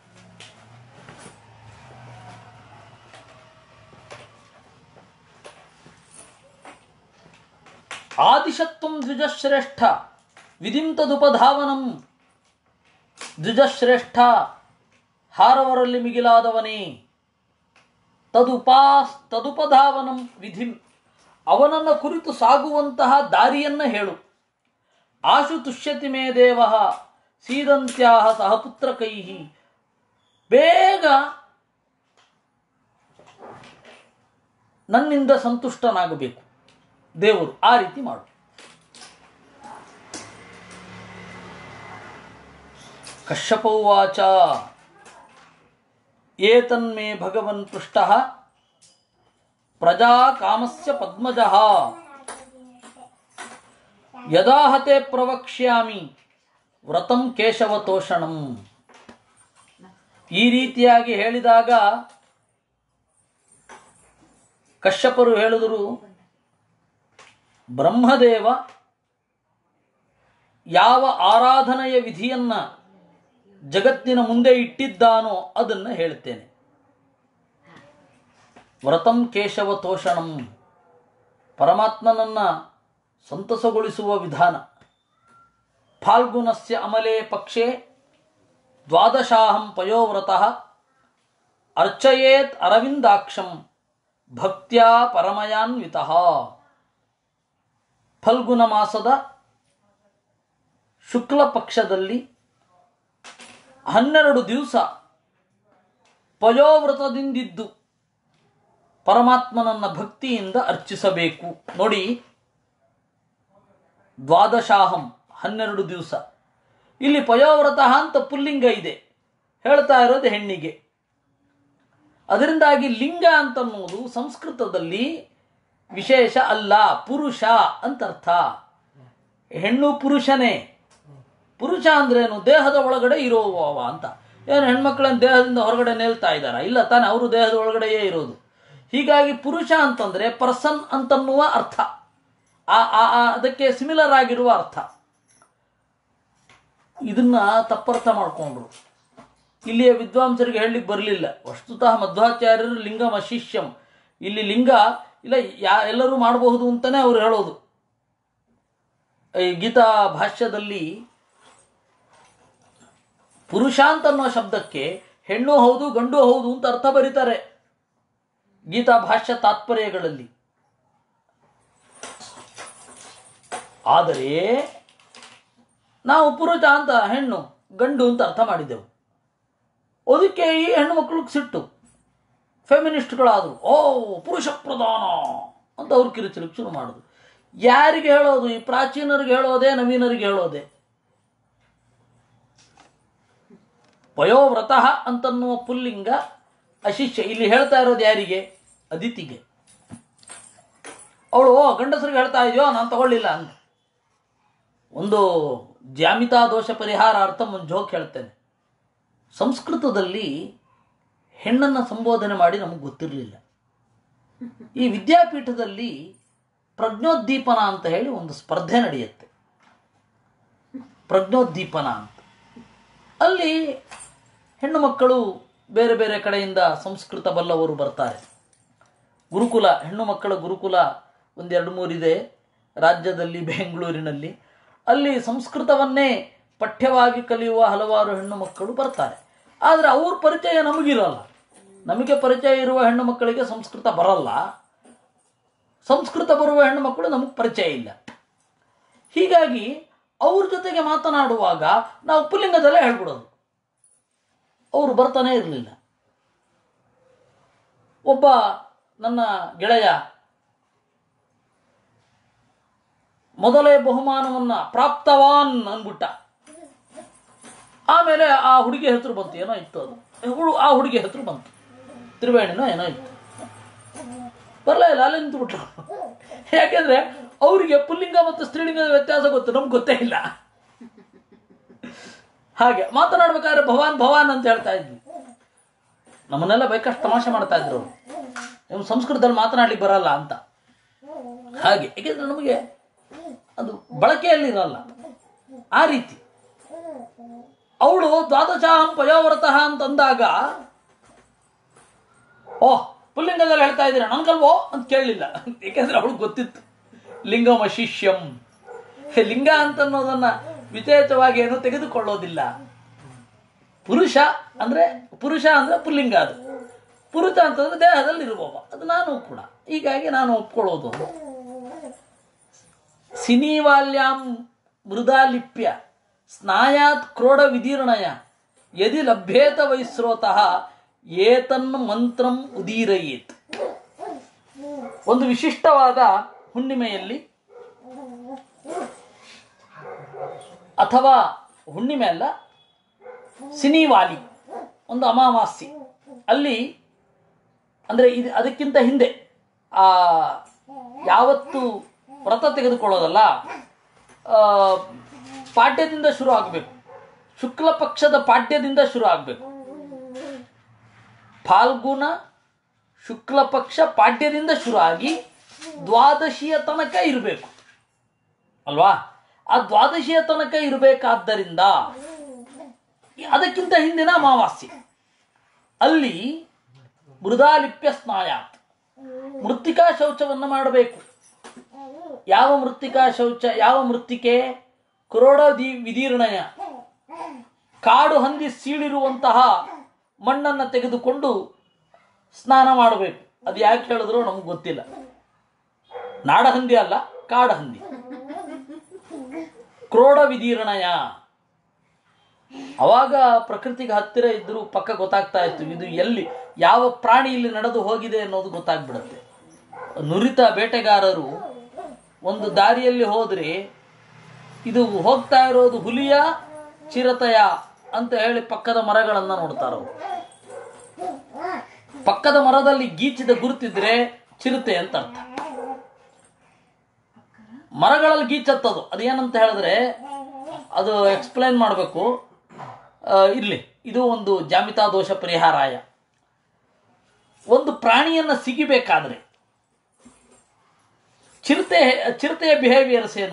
ಆದಿಶತ್ವಂ ದ್ವಿಜಶ್ರೇಷ್ಠ ವಿಧಿಂ ತದುಪಧಾವನಂ ದ್ವಿಜಶ್ರೇಷ್ಠ ಹಾರವರಲ್ಲಿ ಮಿಗಿಲಾದವನೇ ತದುಪಾಸ್ ತದುಪಧಾವನಂ ವಿಧಿಂ ಅವನನ್ನು ಕುರಿತು ಸಾಗುವಂತಹ ದಾರಿಯನ್ನು ಹೇಳು ಆಶು ತುಷ್ಯತಿ ಮೇ ದೇವ ಸೀದಂತ್ಯಾಹ ಸಹಪುತ್ರ ಕೈಹಿ ಬೇಗ ನನ್ನಿಂದ ಸಂತುಷ್ಟನಾಗಬೇಕು ದೇವರು ಆ ರೀತಿ ಮಾಡು ಕಶ್ಯಪೌವಾಚ ಏತನ್ಮೇ ಭಗವನ್ ಪೃಷ್ಟ ಪ್ರಜಾ ಕಾಮಸ್ಯ ಪದ್ಮಜ ಯದಾಹತೆ ಪ್ರವಕ್ಷ್ಯಾಮಿ ವ್ರತಂ ಕೇಶವತೋಷಣಂ ಈ ರೀತಿಯಾಗಿ ಹೇಳಿದಾಗ ಕಶ್ಯಪರು ಹೇಳಿದರು ಬ್ರಹ್ಮದೇವ ಯಾವ ಆರಾಧನೆಯ ವಿಧಿಯನ್ನ ಜಗತ್ತಿನ ಮುಂದೆ ಇಟ್ಟಿದ್ದಾನೋ ಅದನ್ನು ಹೇಳ್ತೇನೆ ವ್ರತಂ ಕೇಶವ ತೋಷಣಂ ಪರಮಾತ್ಮನನ್ನ ಸಂತಸಗೊಳಿಸುವ ವಿಧಾನ ಫಾಲ್ಗುಣಸ್ಯ ಅಮಲೆ ಪಕ್ಷೆ ದ್ವಾದಶಾಹಂ ಪಯೋವ್ರತಃ ಅರ್ಚಯೇತ್ ಅರವಿಂದಾಕ್ಷಂ ಭಕ್ತ್ಯಾ ಪರಮಯಾನ್ವಿತಃ ಫಲ್ಗುಣ ಮಾಸದ ಶುಕ್ಲ ಪಕ್ಷದಲ್ಲಿ ಹನ್ನೆರಡು ದಿವಸ ಪಯೋವ್ರತದಿಂದಿದ್ದು ಪರಮಾತ್ಮನನ್ನ ಭಕ್ತಿಯಿಂದ ಅರ್ಚಿಸಬೇಕು ನೋಡಿ ದ್ವಾದಶಾಹಂ ಹನ್ನೆರಡು ದಿವಸ ಇಲ್ಲಿ ಪಯೋವ್ರತ ಅಂತ ಪುಲ್ಲಿಂಗ ಇದೆ ಹೇಳ್ತಾ ಇರೋದು ಹೆಣ್ಣಿಗೆ ಅದರಿಂದಾಗಿ ಲಿಂಗ ಅಂತನ್ನುವುದು ಸಂಸ್ಕೃತದಲ್ಲಿ ವಿಶೇಷ ಅಲ್ಲ ಪುರುಷ ಅಂತ ಅರ್ಥ ಹೆಣ್ಣು ಪುರುಷನೇ ಪುರುಷ ಅಂದ್ರೇನು ದೇಹದ ಒಳಗಡೆ ಇರುವವ ಅಂತ ಏನು ಹೆಣ್ಮಕ್ಳನ್ನ ದೇಹದಿಂದ ಹೊರಗಡೆ ನೇಲ್ತಾ ಇದ್ದಾರ ಇಲ್ಲ ತಾನೆ ಅವರು ದೇಹದ ಒಳಗಡೆಯೇ ಇರೋದು ಹೀಗಾಗಿ ಪುರುಷ ಅಂತಂದ್ರೆ ಪರ್ಸನ್ ಅಂತನ್ನುವ ಅರ್ಥ ಆ ಆ- ಆ ಅದಕ್ಕೆ ಸಿಮಿಲರ್ ಆಗಿರುವ ಅರ್ಥ ಇದನ್ನ ತಪ್ಪರ್ಥ ಮಾಡಿಕೊಂಡ್ರು ಇಲ್ಲಿಯ ವಿದ್ವಾಂಸರಿಗೆ ಹೇಳಲಿಕ್ಕೆ ಬರಲಿಲ್ಲ ವಸ್ತುತಃ ಮಧ್ವಾಚಾರ್ಯರು ಲಿಂಗಮ ಶಿಷ್ಯಂ ಇಲ್ಲಿ ಲಿಂಗ ಇಲ್ಲ ಯಾ ಎಲ್ಲರೂ ಮಾಡಬಹುದು ಅಂತಲೇ ಅವರು ಹೇಳೋದು ಈ ಗೀತಾ ಭಾಷ್ಯದಲ್ಲಿ ಪುರುಷ ಅಂತ ಅನ್ನೋ ಶಬ್ದಕ್ಕೆ ಹೆಣ್ಣು ಹೌದು ಗಂಡು ಹೌದು ಅಂತ ಅರ್ಥ ಬರೀತಾರೆ ಗೀತಾ ಭಾಷ್ಯ ತಾತ್ಪರ್ಯಗಳಲ್ಲಿ ಆದರೆ ನಾವು ಪುರುಷ ಅಂತ ಹೆಣ್ಣು ಗಂಡು ಅಂತ ಅರ್ಥ ಮಾಡಿದ್ದೆವು ಅದಕ್ಕೆ ಈ ಹೆಣ್ಣು ಮಕ್ಕಳಿಗೆ ಸಿಟ್ಟು ಫೆಮಿನಿಸ್ಟ್ಗಳಾದರು ಓ ಪುರುಷ ಪ್ರಧಾನ ಅಂತ ಅವ್ರು ಕಿರುಚಲಿಕ್ಕೆ ಶುರು ಮಾಡೋದು ಯಾರಿಗೆ ಹೇಳೋದು ಈ ಪ್ರಾಚೀನರಿಗೆ ಹೇಳೋದೇ ನವೀನರಿಗೆ ಹೇಳೋದೇ ವಯೋವ್ರತಃ ಅಂತನ್ನುವ ಪುಲ್ಲಿಂಗ ಅಶಿಷ್ಯ ಇಲ್ಲಿ ಹೇಳ್ತಾ ಇರೋದು ಯಾರಿಗೆ ಅದಿತಿಗೆ ಅವಳು ಓ ಗಂಡಸರಿಗೆ ಹೇಳ್ತಾ ಇದೆಯೋ ನಾನು ತಗೊಳ್ಳಿಲ್ಲ ಅಂತ ಒಂದು ಜ್ಯಾಮಿತಾ ದೋಷ ಪರಿಹಾರ ಅರ್ಥ ಒಂದು ಜೋಕ್ ಹೇಳ್ತೇನೆ ಸಂಸ್ಕೃತದಲ್ಲಿ ಹೆಣ್ಣನ್ನು ಸಂಬೋಧನೆ ಮಾಡಿ ನಮಗೆ ಗೊತ್ತಿರಲಿಲ್ಲ ಈ ವಿದ್ಯಾಪೀಠದಲ್ಲಿ ಪ್ರಜ್ಞೋದ್ದೀಪನ ಅಂತ ಹೇಳಿ ಒಂದು ಸ್ಪರ್ಧೆ ನಡೆಯುತ್ತೆ ಪ್ರಜ್ಞೋದ್ದೀಪನ ಅಂತ ಅಲ್ಲಿ ಹೆಣ್ಣು ಮಕ್ಕಳು ಬೇರೆ ಬೇರೆ ಕಡೆಯಿಂದ ಸಂಸ್ಕೃತ ಬಲ್ಲವರು ಬರ್ತಾರೆ ಗುರುಕುಲ ಹೆಣ್ಣು ಮಕ್ಕಳ ಗುರುಕುಲ ಒಂದೆರಡು ಮೂರಿದೆ ರಾಜ್ಯದಲ್ಲಿ ಬೆಂಗಳೂರಿನಲ್ಲಿ ಅಲ್ಲಿ ಸಂಸ್ಕೃತವನ್ನೇ ಪಠ್ಯವಾಗಿ ಕಲಿಯುವ ಹಲವಾರು ಹೆಣ್ಣು ಮಕ್ಕಳು ಬರ್ತಾರೆ ಆದರೆ ಅವ್ರ ಪರಿಚಯ ನಮಗಿರಲ್ಲ ನಮಗೆ ಪರಿಚಯ ಇರುವ ಹೆಣ್ಣು ಮಕ್ಕಳಿಗೆ ಸಂಸ್ಕೃತ ಬರಲ್ಲ ಸಂಸ್ಕೃತ ಬರುವ ಹೆಣ್ಣು ಮಕ್ಕಳು ನಮಗೆ ಪರಿಚಯ ಇಲ್ಲ ಹೀಗಾಗಿ ಅವ್ರ ಜೊತೆಗೆ ಮಾತನಾಡುವಾಗ ನಾವು ಪುಲ್ಲಿಂಗದಲ್ಲೇ ಹೇಳ್ಬಿಡೋದು ಅವರು ಬರ್ತಾನೆ ಇರಲಿಲ್ಲ ಒಬ್ಬ ನನ್ನ ಗೆಳೆಯ ಮೊದಲೇ ಬಹುಮಾನವನ್ನ ಪ್ರಾಪ್ತವಾನ್ ಅಂದ್ಬಿಟ್ಟ ಆಮೇಲೆ ಆ ಹುಡುಗಿ ಹೆಸರು ಬಂತು ಏನೋ ಇತ್ತು ಅದು ಹುಡು ಆ ಹುಡುಗಿ ಹೆಸರು ಬಂತು ತ್ರಿವೇಣಿನೋ ಏನೋ ಇತ್ತು ಬರಲೇ ಇಲ್ಲ ಅಲ್ಲೇ ನಿಂತುಬಿಟ್ರು ಯಾಕೆಂದ್ರೆ ಅವರಿಗೆ ಪುಲ್ಲಿಂಗ ಮತ್ತು ಸ್ತ್ರೀಲಿಂಗದ ವ್ಯತ್ಯಾಸ ಗೊತ್ತು ನಮ್ಗೆ ಗೊತ್ತೇ ಇಲ್ಲ ಹಾಗೆ ಮಾತನಾಡ್ಬೇಕಾದ್ರೆ ಭವಾನ್ ಭವಾನ್ ಅಂತ ಹೇಳ್ತಾ ಇದ್ವಿ ನಮ್ಮನ್ನೆಲ್ಲ ಬೇಕಷ್ಟು ತಮಾಷೆ ಮಾಡ್ತಾ ಇದ್ರು ಅವ್ರು. ನೀವು ಸಂಸ್ಕೃತದಲ್ಲಿ ಮಾತನಾಡ್ಲಿಕ್ಕೆ ಬರಲ್ಲ ಅಂತ ಹಾಗೆ ಏಕೆಂದ್ರೆ ನಮಗೆ ಅದು ಬಳಕೆಯಲ್ಲಿ ಇರಲ್ಲ ಆ ರೀತಿ ಅವಳು ದ್ವಾದಶಾಹಂ ಪಯೋವ್ರತಃ ಅಂತಂದಾಗ ಓಹ್ ಪುಲ್ಲಿಂಗದಲ್ಲಿ ಹೇಳ್ತಾ ಇದ್ದೀರಾ ನನ್ಗಲ್ವೋ ಅಂತ ಕೇಳಲಿಲ್ಲ ಏಕೆಂದ್ರೆ ಅವಳಿಗೆ ಗೊತ್ತಿತ್ತು ಲಿಂಗಮ ಶಿಷ್ಯಂ ಹೇ, ಲಿಂಗ ಅಂತನ್ನೋದನ್ನ ವಿಶೇಷವಾಗಿ ಏನು ತೆಗೆದುಕೊಳ್ಳೋದಿಲ್ಲ ಪುರುಷ ಅಂದ್ರೆ ಪುರುಷ ಅಂದ್ರೆ ಪುಲ್ಲಿಂಗ ಅದು ಪುರುಷ ಅಂತಂದ್ರೆ ದೇಹದಲ್ಲಿ ಇರುವವ ಅದು ನಾನು ಕೂಡ ಹೀಗಾಗಿ ನಾನು ಒಪ್ಕೊಳ್ಳೋದು ಸಿನಿವಾಲ್ಯಾಂ ಮೃದಾಲಿಪ್ಯ ಸ್ನಾಯಾತ್ ಕ್ರೋಢ ವಿದೀರ್ಣಯ ಯದಿ ಲಭ್ಯೇತ ವೈಸ್ರೋತಃ ಏತನ್ ಮಂತ್ರಂ ಉದೀರಯೇತ್ ಒಂದು ವಿಶಿಷ್ಟವಾದ ಹುಣ್ಣಿಮೆಯಲ್ಲಿ ಅಥವಾ ಹುಣ್ಣಿಮೆ ಅಲ್ಲ ಸಿನಿವಾಲಿ ಒಂದು ಅಮಾವಾಸ್ಯೆ ಅಲ್ಲಿ ಅಂದರೆ ಇದು ಅದಕ್ಕಿಂತ ಹಿಂದೆ ಆ ಯಾವತ್ತು ವ್ರತ ತೆಗೆದುಕೊಳ್ಳೋದಲ್ಲ ಆ, ಪಾಡ್ಯದಿಂದ ಶುರು ಆಗಬೇಕು ಶುಕ್ಲ ಪಕ್ಷದ ಪಾಡ್ಯದಿಂದ ಶುರು ಆಗಬೇಕು ಫಾಲ್ಗುಣ ಶುಕ್ಲ ಪಕ್ಷ ಪಾಡ್ಯದಿಂದ ಶುರು ಆಗಿ ದ್ವಾದಶಿಯ ತನಕ ಇರಬೇಕು ಅಲ್ವಾ ಆ ದ್ವಾದಶಿಯ ತನಕ ಇರಬೇಕಾದ್ದರಿಂದ ಅದಕ್ಕಿಂತ ಹಿಂದಿನ ಅಮಾವಾಸ್ಯೆ ಅಲ್ಲಿ ಮೃದಾಲಿಪ್ಯ ಸ್ನಾಯಾತ್ ಮೃತ್ತಿಕಾ ಶೌಚವನ್ನು ಮಾಡಬೇಕು ಯಾವ ಮೃತ್ತಿಕಾ ಶೌಚ ಯಾವ ಮೃತ್ತಿಕೆ ಕ್ರೋಢ ದಿ ವಿದೀರ್ಣಯ ಕಾಡು ಹಂದಿ ಸೀಳಿರುವಂತಹ ಮಣ್ಣನ್ನು ತೆಗೆದುಕೊಂಡು ಸ್ನಾನ ಮಾಡಬೇಕು ಅದು ಯಾಕೆ ಹೇಳಿದ್ರು ನಮಗೆ ಗೊತ್ತಿಲ್ಲ ನಾಡಹಂದಿ ಅಲ್ಲ ಕಾಡಹಂದಿ ಕ್ರೋಢ ವಿದೀರ್ಣಯ ಅವಾಗ ಪ್ರಕೃತಿಗೆ ಹತ್ತಿರ ಇದ್ರೂ ಪಕ್ಕ ಗೊತ್ತಾಗ್ತಾ ಇತ್ತು ಇದು ಎಲ್ಲಿ ಯಾವ ಪ್ರಾಣಿ ಇಲ್ಲಿ ನಡೆದು ಹೋಗಿದೆ ಅನ್ನೋದು ಗೊತ್ತಾಗ್ಬಿಡುತ್ತೆ ನುರಿತ ಬೇಟೆಗಾರರು ಒಂದು ದಾರಿಯಲ್ಲಿ ಹೋದ್ರೆ ಇದು ಹೋಗ್ತಾ ಇರೋದು ಹುಲಿಯ ಚಿರತೆಯ ಅಂತ ಹೇಳಿ ಪಕ್ಕದ ಮರಗಳನ್ನು ನೋಡ್ತಾರವ್ರು ಪಕ್ಕದ ಮರದಲ್ಲಿ ಗೀಚಿದ ಗುರುತಿದ್ರೆ ಚಿರತೆ ಅಂತ ಅರ್ಥ ಮರಗಳಲ್ಲಿ ಗೀಚತ್ತದು ಅದೇನಂತ ಹೇಳಿದ್ರೆ ಅದು ಎಕ್ಸ್ಪ್ಲೈನ್ ಮಾಡಬೇಕು ಇರಲಿ ಇದು ಒಂದು ಜಾಮಿತಾ ದೋಷ ಪರಿಹಾರಾಯ ಒಂದು ಪ್ರಾಣಿಯನ್ನು ಸಿಗಿಬೇಕಾದ್ರೆ ಚಿರತೆ ಚಿರತೆಯ ಬಿಹೇವಿಯರ್ಸ್ ಏನು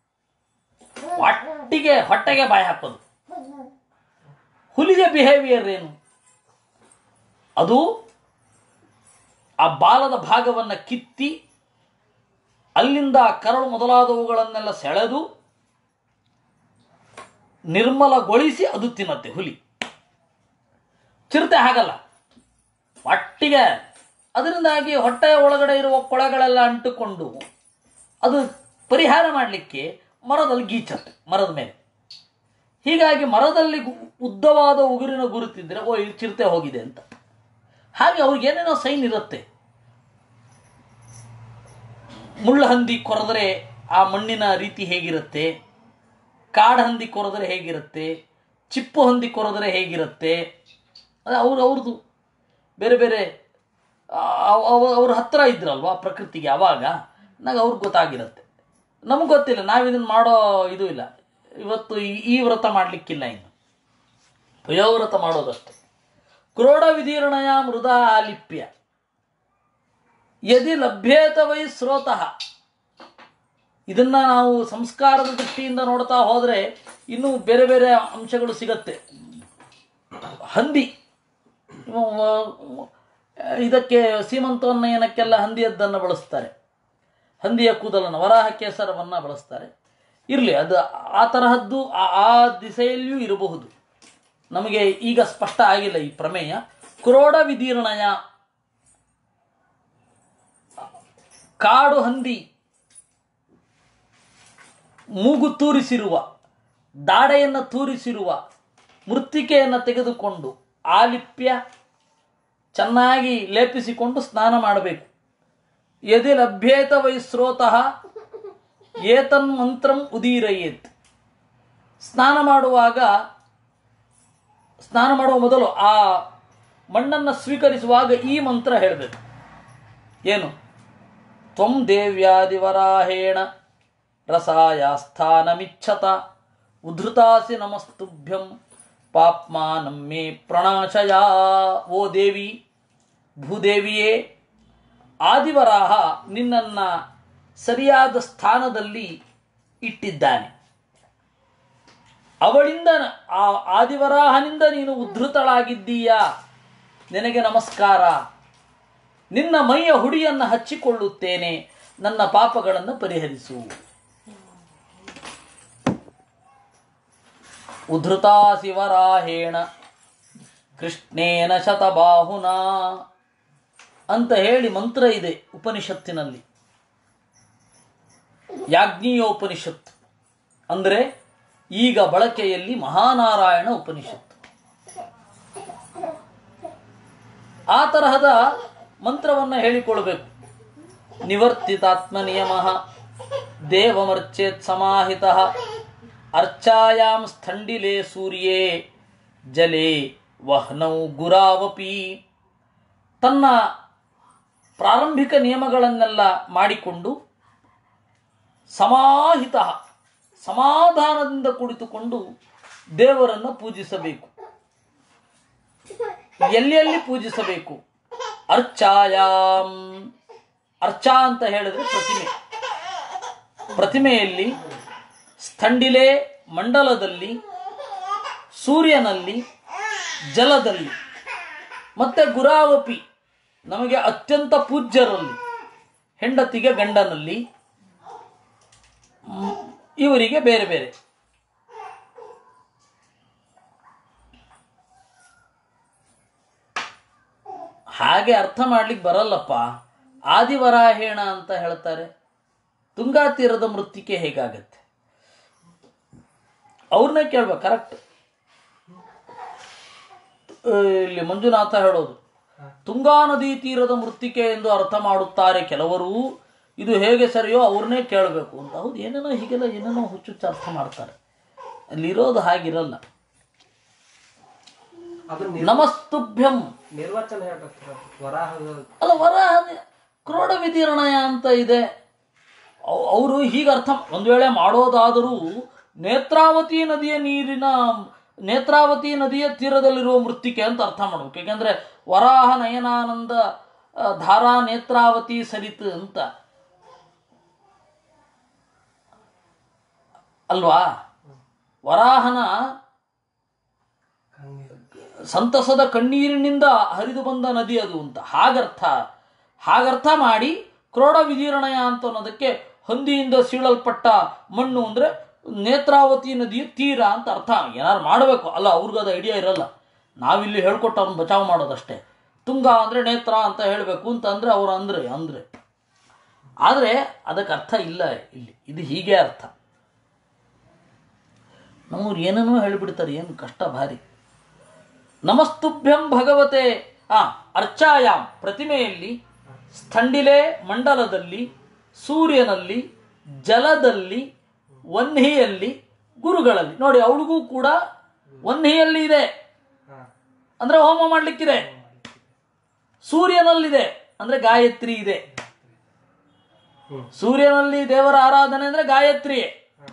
ಒಟ್ಟಿಗೆ ಹೊಟ್ಟೆಗೆ ಬಾಯಿ ಹಾಕೋದು ಹುಲಿಯ ಬಿಹೇವಿಯರ್ ಏನು ಅದು ಆ ಬಾಲದ ಭಾಗವನ್ನು ಕಿತ್ತಿ ಅಲ್ಲಿಂದ ಕರಳು ಮೊದಲಾದವುಗಳನ್ನೆಲ್ಲ ಸೆಳೆದು ನಿರ್ಮಲಗೊಳಿಸಿ ಅದು ತಿನ್ನತ್ತೆ ಹುಲಿ ಚಿರತೆ ಹಾಗಲ್ಲ ಒಟ್ಟಿಗೆ ಅದರಿಂದಾಗಿ ಹೊಟ್ಟೆಯ ಒಳಗಡೆ ಇರುವ ಕೊಳೆಗಳೆಲ್ಲ ಅಂಟುಕೊಂಡು ಅದು ಪರಿಹಾರ ಮಾಡಲಿಕ್ಕೆ ಮರದಲ್ಲಿ ಗೀಚತ್ತೆ ಮರದ ಮೇಲೆ ಹೀಗಾಗಿ ಮರದಲ್ಲಿ ಗು- ಉದ್ದವಾದ ಉಗುರಿನ ಗುರುತಿದ್ರೆ ಓ ಇಲ್ಲಿ ಚಿರತೆ ಹೋಗಿದೆ ಅಂತ ಹಾಗೆ ಅವ್ರಿಗೇನೇನೋ ಸೈನ್ ಇರುತ್ತೆ ಮುಳ್ಳಹಂದಿ ಕೊರೆದರೆ ಆ ಮಣ್ಣಿನ ರೀತಿ ಹೇಗಿರುತ್ತೆ ಕಾಡಹಂದಿ ಕೊರೆದರೆ ಹೇಗಿರುತ್ತೆ ಚಿಪ್ಪು ಹಂದಿ ಕೊರೆದರೆ ಹೇಗಿರುತ್ತೆ ಅದು ಅವ್ರು ಅವ್ರದ್ದು ಬೇರೆ ಬೇರೆ ಅವ್- ಅವ್- ಅವ್ರ ಹತ್ರ ಇದ್ರಲ್ವಾ ಪ್ರಕೃತಿಗೆ ಅವಾಗ ನನಗೆ ಅವ್ರಿಗೆ ಗೊತ್ತಾಗಿರುತ್ತೆ ನಮಗೆ ಗೊತ್ತಿಲ್ಲ ನಾವು ಇದನ್ನು ಮಾಡೋ ಇದು ಇಲ್ಲ ಇವತ್ತು ಈ- ಈ ವ್ರತ ಮಾಡಲಿಕ್ಕಿಲ್ಲ ಇನ್ನು ವಯೋವ್ರತ ಮಾಡೋದಷ್ಟೇ ಕ್ರೋಡ ವಿದೀರ್ಣಯ ಮೃದ ಆಲಿಪ್ಯ ಯದಿ ಲಭ್ಯೇತ ವೈ ಸ್ರೋತಃ ಇದನ್ನ ನಾವು ಸಂಸ್ಕಾರದ ದೃಷ್ಟಿಯಿಂದ ನೋಡ್ತಾ ಹೋದರೆ ಇನ್ನೂ ಬೇರೆ ಬೇರೆ ಅಂಶಗಳು ಸಿಗತ್ತೆ ಹಂದಿ ಇದಕ್ಕೆ ಸೀಮಂತೋನ್ನಯನಕ್ಕೆಲ್ಲ ಹಂದಿಯದ್ದನ್ನು ಬಳಸ್ತಾರೆ ಹಂದಿಯ ಕೂದಲನ್ನು ವರಾಹ ಕೇಸರವನ್ನು ಬಳಸ್ತಾರೆ ಇರಲಿ ಅದು ಆ ತರಹದ್ದು ಆ- ಆ ದಿಸೆಯಲ್ಲಿಯೂ ಇರಬಹುದು ನಮಗೆ ಈಗ ಸ್ಪಷ್ಟ ಆಗಿಲ್ಲ ಈ ಪ್ರಮೇಯ ಕ್ರೋಡ ವಿದೀರ್ಣಯ ಕಾಡು ಹಂದಿ ಮೂಗು ತೂರಿಸಿರುವ ದಾಡೆಯನ್ನು ತೂರಿಸಿರುವ ಮೃತ್ತಿಕೆಯನ್ನು ತೆಗೆದುಕೊಂಡು ಆಲಿಪ್ಯ ಚೆನ್ನಾಗಿ ಲೇಪಿಸಿಕೊಂಡು ಸ್ನಾನ ಮಾಡಬೇಕು ಯದಿ ಲಭ್ಯೇತ ವೈ ಸ್ರೋತಃ ಏತನ್ ಮಂತ್ರಂ ಉದೀರಯೇತ್ ಸ್ನಾನ ಮಾಡುವಾಗ ಸ್ನಾನ ಮಾಡುವ ಮೊದಲು ಆ ಮಣ್ಣನ್ನು ಸ್ವೀಕರಿಸುವಾಗ ಈ ಮಂತ್ರ ಹೇಳಬೇಕು ಏನು ತ್ವಂ ದೇವ್ಯಾದಿವರಾಹೇಣ ರಸಾಯಾಸ್ಥಾನಮಿಚ್ಛತ ಉಧೃತಾಸಿ ನಮಸ್ತುಭ್ಯಂ ಪಾಪ್ಮಾನಂ ಮೇ ಪ್ರಣಾಶಯ ಓ ದೇವಿ ಭೂದೇವಿಯೇ ಆದಿವರಾಹ ನಿನ್ನನ್ನು ಸರಿಯಾದ ಸ್ಥಾನದಲ್ಲಿ ಇಟ್ಟಿದ್ದಾನೆ ಅವಳಿಂದ ನ- ಆ ಆದಿವರಾಹನಿಂದ ನೀನು ಉದ್ಧೃತಳಾಗಿದ್ದೀಯಾ ನಿನಗೆ ನಮಸ್ಕಾರ ನಿನ್ನ ಮೈಯ ಹುಡಿಯನ್ನು ಹಚ್ಚಿಕೊಳ್ಳುತ್ತೇನೆ ನನ್ನ ಪಾಪಗಳನ್ನು ಪರಿಹರಿಸು ಉಧೃತಾ ಶಿವರಾಹೇಣ ಕೃಷ್ಣೇನ ಶತಬಾಹುನ ಅಂತ ಹೇಳಿ ಮಂತ್ರ ಇದೆ ಉಪನಿಷತ್ತಿನಲ್ಲಿ ಯಾಜ್ಞೀಯೋಪನಿಷತ್ತು ಅಂದರೆ ಈಗ ಬಳಕೆಯಲ್ಲಿ ಮಹಾನಾರಾಯಣ ಉಪನಿಷತ್ತು ಆ ತರಹದ ಮಂತ್ರವನ್ನು ಹೇಳಿಕೊಳ್ಬೇಕು ನಿವರ್ತಿತಾತ್ಮ ನಿಯಮ ದೇವಮರ್ಚೇತ್ ಸಮಾಹಿತ ಅರ್ಚಾಯಾಂ ಸ್ಥಂಡಿಲೆ ಸೂರ್ಯೇ ಜಲೆ ವಹ್ನೌ ಗುರಾವಪಿ ತನ್ನ ಪ್ರಾರಂಭಿಕ ನಿಯಮಗಳನ್ನೆಲ್ಲ ಮಾಡಿಕೊಂಡು ಸಮಾಹಿತ ಸಮಾಧಾನದಿಂದ ಕುಳಿತುಕೊಂಡು ದೇವರನ್ನು ಪೂಜಿಸಬೇಕು ಎಲ್ಲೆಲ್ಲಿ ಪೂಜಿಸಬೇಕು ಅರ್ಚಾಯಾಮ್ ಅರ್ಚಾ ಅಂತ ಹೇಳಿದ್ರೆ ಪ್ರತಿಮೆ ಪ್ರತಿಮೆಯಲ್ಲಿ ಸ್ಥಂಡಿಲೆ ಮಂಡಲದಲ್ಲಿ ಸೂರ್ಯನಲ್ಲಿ ಜಲದಲ್ಲಿ ಮತ್ತೆ ಗುರಾವಪಿ ನಮಗೆ ಅತ್ಯಂತ ಪೂಜ್ಯರಲ್ಲಿ ಹೆಂಡತಿಗೆ ಗಂಡನಲ್ಲಿ ಮ್, ಇವರಿಗೆ ಬೇರೆ ಬೇರೆ ಹಾಗೆ ಅರ್ಥ ಮಾಡ್ಲಿಕ್ಕೆ ಬರಲ್ಲಪ್ಪ ಆದಿವರಾಹೇಣ ಅಂತ ಹೇಳ್ತಾರೆ ತುಂಗಾ ತೀರದ ಮೃತ್ತಿಕೆ ಹೇಗಾಗತ್ತೆ ಅವ್ರನ್ನೇ ಕೇಳ್ಬೇಕು ಕರೆಕ್ಟ್ ಇಲ್ಲಿ ಮಂಜುನಾಥ ಹೇಳೋದು ತುಂಗಾ ನದಿ ತೀರದ ಮೃತ್ತಿಕೆ ಎಂದು ಅರ್ಥ ಮಾಡುತ್ತಾರೆ ಕೆಲವರು ಇದು ಹೇಗೆ ಸರಿಯೋ ಅವ್ರನ್ನೇ ಕೇಳಬೇಕು ಅಂತ ಹೌದು ಏನೇನೋ ಹೀಗೆಲ್ಲ ಏನೇನೋ ಹುಚ್ಚುಚ್ಚು ಅರ್ಥ ಮಾಡ್ತಾರೆ ಅಲ್ಲಿರೋದು ಹಾಗಿರಲ್ಲ ಅದು ನಿರ್- ನಮಸ್ತುಭ್ಯಂ ನಿರ್ವಚನ ಹೇಳ್ಬೇಕು ವರಾಹದ ಅಲ್ಲ ವರಾಹ ಕ್ರೋಡ ವಿದೀರ್ಣಯ ಅಂತ ಇದೆ ಅವರು ಹೀಗೆ ಅರ್ಥ ಒಂದು ವೇಳೆ ಮಾಡೋದಾದರೂ ನೇತ್ರಾವತಿ ನದಿಯ ನೀರಿನ ನೇತ್ರಾವತಿ ನದಿಯ ತೀರದಲ್ಲಿರುವ ಮೃತ್ತಿಕೆ ಅಂತ ಅರ್ಥ ಮಾಡಬೇಕು ಯಾಕೆಂದ್ರೆ ವರಾಹ ನಯನಾನಂದ ಆ, ಧಾರಾ ನೇತ್ರಾವತಿ ಸರಿತು ಅಂತ ಅಲ್ವಾ ವರಾಹನ ಕಣ್ಣೀರು ಸಂತಸದ ಕಣ್ಣೀರಿನಿಂದ ಹರಿದು ಬಂದ ನದಿ ಅದು ಅಂತ ಹಾಗರ್ಥ ಹಾಗರ್ಥ ಮಾಡಿ ಕ್ರೋಡ ವಿದೀರ್ಣಯ ಅಂತ ಅನ್ನೋದಕ್ಕೆ ಹಂದಿಯಿಂದ ಸೀಳಲ್ಪಟ್ಟ ಮಣ್ಣು ಅಂದ್ರೆ ನೇತ್ರಾವತಿ ನದಿಯ ತೀರ ಅಂತ ಅರ್ಥ ಏನಾರು ಮಾಡಬೇಕು ಅಲ್ಲ ಅವ್ರಿಗೆ ಅದು ಐಡಿಯಾ ಇರಲ್ಲ ನಾವಿಲ್ಲಿ ಹೇಳ್ಕೊಟ್ಟು ಅವ್ರನ್ನ ಬಚಾವ್ ಮಾಡೋದಷ್ಟೇ ತುಂಗ ಅಂದ್ರೆ ನೇತ್ರ ಅಂತ ಹೇಳಬೇಕು ಅಂತ ಅಂದ್ರೆ ಅವ್ರು ಅಂದ್ರೆ ಅಂದ್ರೆ ಆದರೆ ಅದಕ್ಕೆ ಅರ್ಥ ಇಲ್ಲ ಇಲ್ಲಿ ಇದು ಹೀಗೆ ಅರ್ಥ ನಮ್ಮವ್ರು ಏನೇನೋ ಹೇಳಿಬಿಡ್ತಾರೆ ಏನು ಕಷ್ಟ ಭಾರಿ ನಮಸ್ತುಭ್ಯಂ ಭಗವತೆ ಆ ಅರ್ಚಾಯಾಮ್ ಪ್ರತಿಮೆಯಲ್ಲಿ ಸ್ಥಂಡಿಲೆ ಮಂಡಲದಲ್ಲಿ ಸೂರ್ಯನಲ್ಲಿ ಜಲದಲ್ಲಿ ವನ್ಹಿಯಲ್ಲಿ ಗುರುಗಳಲ್ಲಿ ನೋಡಿ ಅವಳಿಗೂ ಕೂಡ ವನ್ಹಿಯಲ್ಲಿ ಇದೆ ಹಾ ಅಂದ್ರೆ ಹೋಮ ಮಾಡ್ಲಿಕ್ಕಿದೆ ಸೂರ್ಯನಲ್ಲಿದೆ ಅಂದ್ರೆ ಗಾಯತ್ರಿ ಇದೆ ಹ್ಮ್ ಸೂರ್ಯನಲ್ಲಿ ದೇವರ ಆರಾಧನೆ ಅಂದ್ರೆ ಗಾಯತ್ರಿಯೇ ಹಾ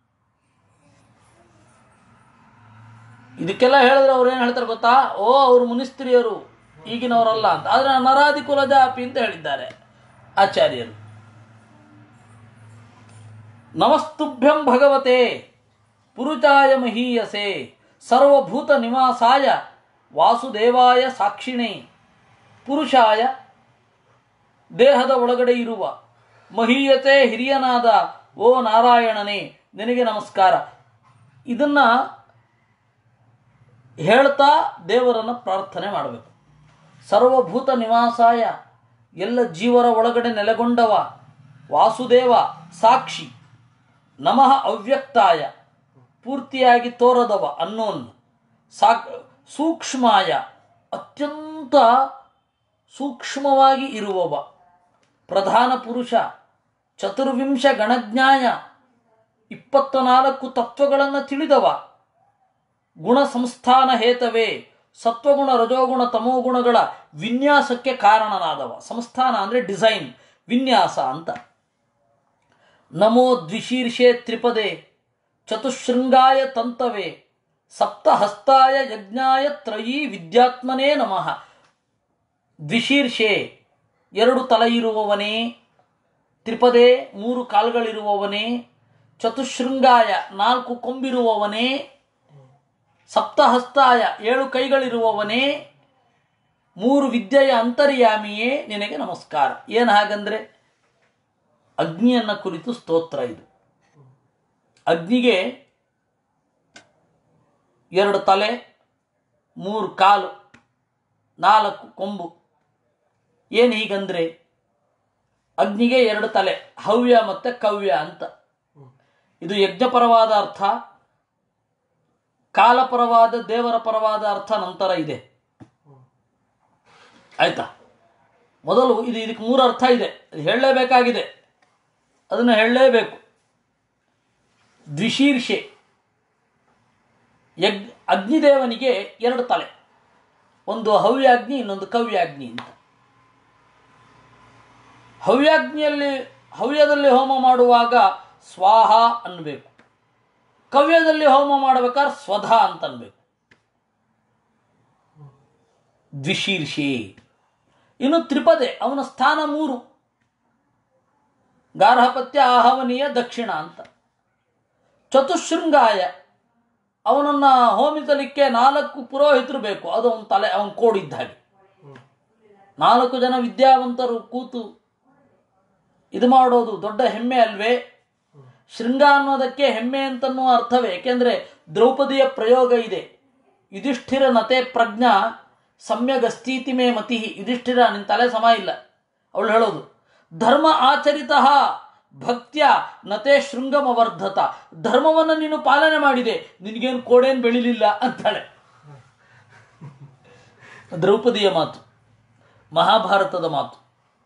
ಇದಕ್ಕೆಲ್ಲ ಹೇಳಿದ್ರೆ ಅವ್ರು ಏನು ಹೇಳ್ತಾರೆ ಗೊತ್ತಾ ಓ ಅವರು ಮುನಿಸ್ತ್ರೀಯರು ಈಗಿನವರಲ್ಲ ಅಂತ ಆದ್ರೆ ನರಾದಿ ಕುಲಜಾಪಿ ಅಂತ ಹೇಳಿದ್ದಾರೆ ಆಚಾರ್ಯರು ನಮಸ್ತುಭ್ಯಂ ಭಗವತೆ ಪುರುಚಾಯ ಮಹೀಯಸೆ ಸರ್ವಭೂತ ನಿವಾಸಾಯ ವಾಸುದೇವಾಯ ಸಾಕ್ಷಿಣೆ ಪುರುಷಾಯ ದೇಹದ ಒಳಗಡೆ ಇರುವ ಮಹೀಯತೆ ಹಿರಿಯನಾದ ಓ ನಾರಾಯಣನೇ ನಿನಗೆ ನಮಸ್ಕಾರ ಇದನ್ನ ಹೇಳ್ತಾ ದೇವರನ್ನು ಪ್ರಾರ್ಥನೆ ಮಾಡಬೇಕು ಸರ್ವಭೂತ ನಿವಾಸಾಯ ಎಲ್ಲ ಜೀವರ ಒಳಗಡೆ ನೆಲೆಗೊಂಡವ ವಾಸುದೇವ ಸಾಕ್ಷಿ ನಮಃ ಅವ್ಯಕ್ತಾಯ ಪೂರ್ತಿಯಾಗಿ ತೋರದವ ಅನ್ನೋನ್ ಸಾಕ್ ಸೂಕ್ಷ್ಮಾಯ ಅತ್ಯಂತ ಸೂಕ್ಷ್ಮವಾಗಿ ಇರುವವ ಪ್ರಧಾನ ಪುರುಷ ಚತುರ್ವಿಂಶ ಗಣಜ್ಞಾಯ ಇಪ್ಪತ್ತ ನಾಲ್ಕು ತತ್ವಗಳನ್ನು ತಿಳಿದವ ಗುಣ ಸಂಸ್ಥಾನ ಹೇತವೇ ಸತ್ವಗುಣ ರಜೋಗುಣ ತಮೋಗುಣಗಳ ವಿನ್ಯಾಸಕ್ಕೆ ಕಾರಣನಾದವ ಸಂಸ್ಥಾನ ಅಂದರೆ ಡಿಸೈನ್ ವಿನ್ಯಾಸ ಅಂತ ನಮೋ ದ್ವಿಶೀರ್ಷೆ ತ್ರಿಪದೆ ಚತುಶೃಂಗಾಯ ತಂತವೇ ಸಪ್ತಹಸ್ತಾಯ ಯಜ್ಞಾಯ ತ್ರಯೀ ವಿದ್ಯಾತ್ಮನೇ ನಮಃ ದ್ವಿಶೀರ್ಷೆ ಎರಡು ತಲೆ ಇರುವವನೇ ತ್ರಿಪದೆ ಮೂರು ಕಾಲುಗಳಿರುವವನೇ ಚತುಶೃಂಗಾಯ ನಾಲ್ಕು ಕೊಂಬಿರುವವನೇ ಸಪ್ತಹಸ್ತಾಯ ಏಳು ಕೈಗಳಿರುವವನೇ ಮೂರು ವಿದ್ಯೆಯ ಅಂತರ್ಯಾಮಿಯೇ ನಿನಗೆ ನಮಸ್ಕಾರ ಏನು ಹಾಗಂದ್ರೆ ಅಗ್ನಿಯನ್ನ ಕುರಿತು ಸ್ತೋತ್ರ ಇದು ಅಗ್ನಿಗೆ ಎರಡು ತಲೆ ಮೂರು ಕಾಲು ನಾಲ್ಕು ಕೊಂಬು ಏನು ಹೀಗಂದ್ರೆ ಅಗ್ನಿಗೆ ಎರಡು ತಲೆ ಹವ್ಯ ಮತ್ತೆ ಕವ್ಯ ಅಂತ ಇದು ಯಜ್ಞಪರವಾದ ಅರ್ಥ ಕಾಲಪರವಾದ ದೇವರ ಪರವಾದ ಅರ್ಥ ನಂತರ ಇದೆ ಆಯ್ತಾ ಮೊದಲು ಇದು ಇದಕ್ಕೆ ಮೂರು ಅರ್ಥ ಇದೆ ಅದು ಹೇಳಲೇಬೇಕಾಗಿದೆ ಅದನ್ನು ಹೇಳಲೇಬೇಕು ದ್ವಿಶೀರ್ಷೆ ಯಜ್ಞ ಅಗ್ನಿದೇವನಿಗೆ ಎರಡು ತಲೆ ಒಂದು ಹವ್ಯಾಗ್ನಿ ಇನ್ನೊಂದು ಕವ್ಯಾಗ್ನಿ ಅಂತ ಹವ್ಯಾಗ್ನಿಯಲ್ಲಿ ಹವ್ಯದಲ್ಲಿ ಹೋಮ ಮಾಡುವಾಗ ಸ್ವಾಹ ಅನ್ನಬೇಕು ಕವ್ಯದಲ್ಲಿ ಹೋಮ ಮಾಡಬೇಕಾದ್ರೆ ಸ್ವಧ ಅಂತ ಅನ್ಬೇಕು ದ್ವಿಶೀರ್ಷಿ ಇನ್ನು ತ್ರಿಪದೆ ಅವನ ಸ್ಥಾನ ಮೂರು ಗಾರ್ಹಪತ್ಯ ಆಹವನೀಯ ದಕ್ಷಿಣ ಅಂತ ಚತುಶೃಂಗಾಯ ಅವನನ್ನ ಹೋಮಿಸಲಿಕ್ಕೆ ನಾಲ್ಕು ಪುರೋಹಿತರು ಬೇಕು ಅದು ಅವನ ತಲೆ ಅವನ ಕೋಡಿದ್ದ ಹಾಗೆ ನಾಲ್ಕು ಜನ ವಿದ್ಯಾವಂತರು ಕೂತು ಇದು ಮಾಡೋದು ದೊಡ್ಡ ಹೆಮ್ಮೆ ಅಲ್ವೇ ಶೃಂಗ ಅನ್ನೋದಕ್ಕೆ ಹೆಮ್ಮೆ ಅಂತನ್ನುವ ಅರ್ಥವೇ ಏಕೆಂದರೆ ದ್ರೌಪದಿಯ ಪ್ರಯೋಗ ಇದೆ ಯುಧಿಷ್ಠಿರ ನತೆ ಪ್ರಜ್ಞಾ ಸಮ್ಯಗಸ್ತೀತಿ ಮೇ ಮತಿ ಯುಧಿಷ್ಠಿರ ನಿನ್ನ ತಲೆ ಸಮ ಇಲ್ಲ ಅವಳು ಹೇಳೋದು ಧರ್ಮ ಆಚರಿತ ಭಕ್ತ್ಯ ನತೆ ಶೃಂಗಮವರ್ಧತ ಧರ್ಮವನ್ನು ನೀನು ಪಾಲನೆ ಮಾಡಿದೆ ನಿನಗೇನು ಕೋಡೇನು ಬೆಳಿಲಿಲ್ಲ ಅಂತಾಳೆ ದ್ರೌಪದಿಯ ಮಾತು ಮಹಾಭಾರತದ ಮಾತು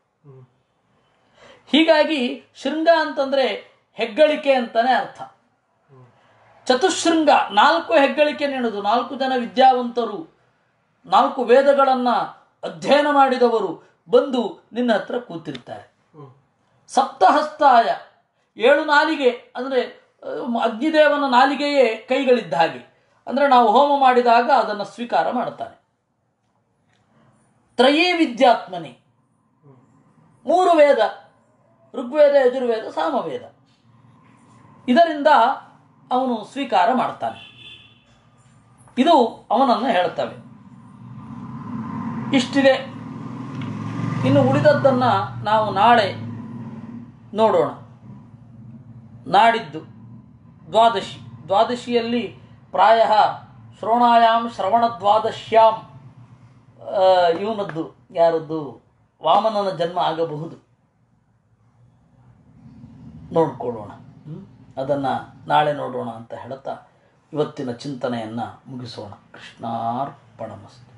ಹೀಗಾಗಿ ಶೃಂಗ ಅಂತಂದ್ರೆ ಹೆಗ್ಗಳಿಕೆ ಅಂತಾನೆ ಅರ್ಥ ಚತುಶೃಂಗ ನಾಲ್ಕು ಹೆಗ್ಗಳಿಕೆ ನೀಡುದು ನಾಲ್ಕು ಜನ ವಿದ್ಯಾವಂತರು ನಾಲ್ಕು ವೇದಗಳನ್ನ ಅಧ್ಯಯನ ಮಾಡಿದವರು ಬಂದು ನಿನ್ನ ಹತ್ರ ಕೂತಿರ್ತಾರೆ ಸಪ್ತಹಸ್ತಾಯ ಏಳು ನಾಲಿಗೆ ಅಂದರೆ ಅಹ್, ಅಗ್ನಿದೇವನ ನಾಲಿಗೆಯೇ ಕೈಗಳಿದ್ದ ಹಾಗೆ ಅಂದರೆ ನಾವು ಹೋಮ ಮಾಡಿದಾಗ ಅದನ್ನು ಸ್ವೀಕಾರ ಮಾಡ್ತಾನೆ ತ್ರಯೇ ವಿದ್ಯಾತ್ಮನೆ ಮೂರು ವೇದ ಋಗ್ವೇದ ಯಜುರ್ವೇದ ಸಾಮವೇದ ಇದರಿಂದ ಅವನು ಸ್ವೀಕಾರ ಮಾಡ್ತಾನೆ ಇದು ಅವನನ್ನು ಹೇಳ್ತವೆ ಇಷ್ಟಿದೆ ಇನ್ನು ಉಳಿದದ್ದನ್ನು ನಾವು ನಾಳೆ ನೋಡೋಣ ನಾಡಿದ್ದು ದ್ವಾದಶಿ ದ್ವಾದಶಿಯಲ್ಲಿ ಪ್ರಾಯ ಶ್ರೋಣಾಯಾಮ್ ಶ್ರವಣ ದ್ವಾದಶ್ಯಾಮ್ ಇವನದ್ದು ಯಾರದ್ದು ವಾಮನನ ಜನ್ಮ ಆಗಬಹುದು ನೋಡ್ಕೊಳ್ಳೋಣ ಅದನ್ನು ನಾಳೆ ನೋಡೋಣ ಅಂತ ಹೇಳ್ತಾ ಇವತ್ತಿನ ಚಿಂತನೆಯನ್ನು ಮುಗಿಸೋಣ ಕೃಷ್ಣಾರ್ಪಣಮಸ್ತು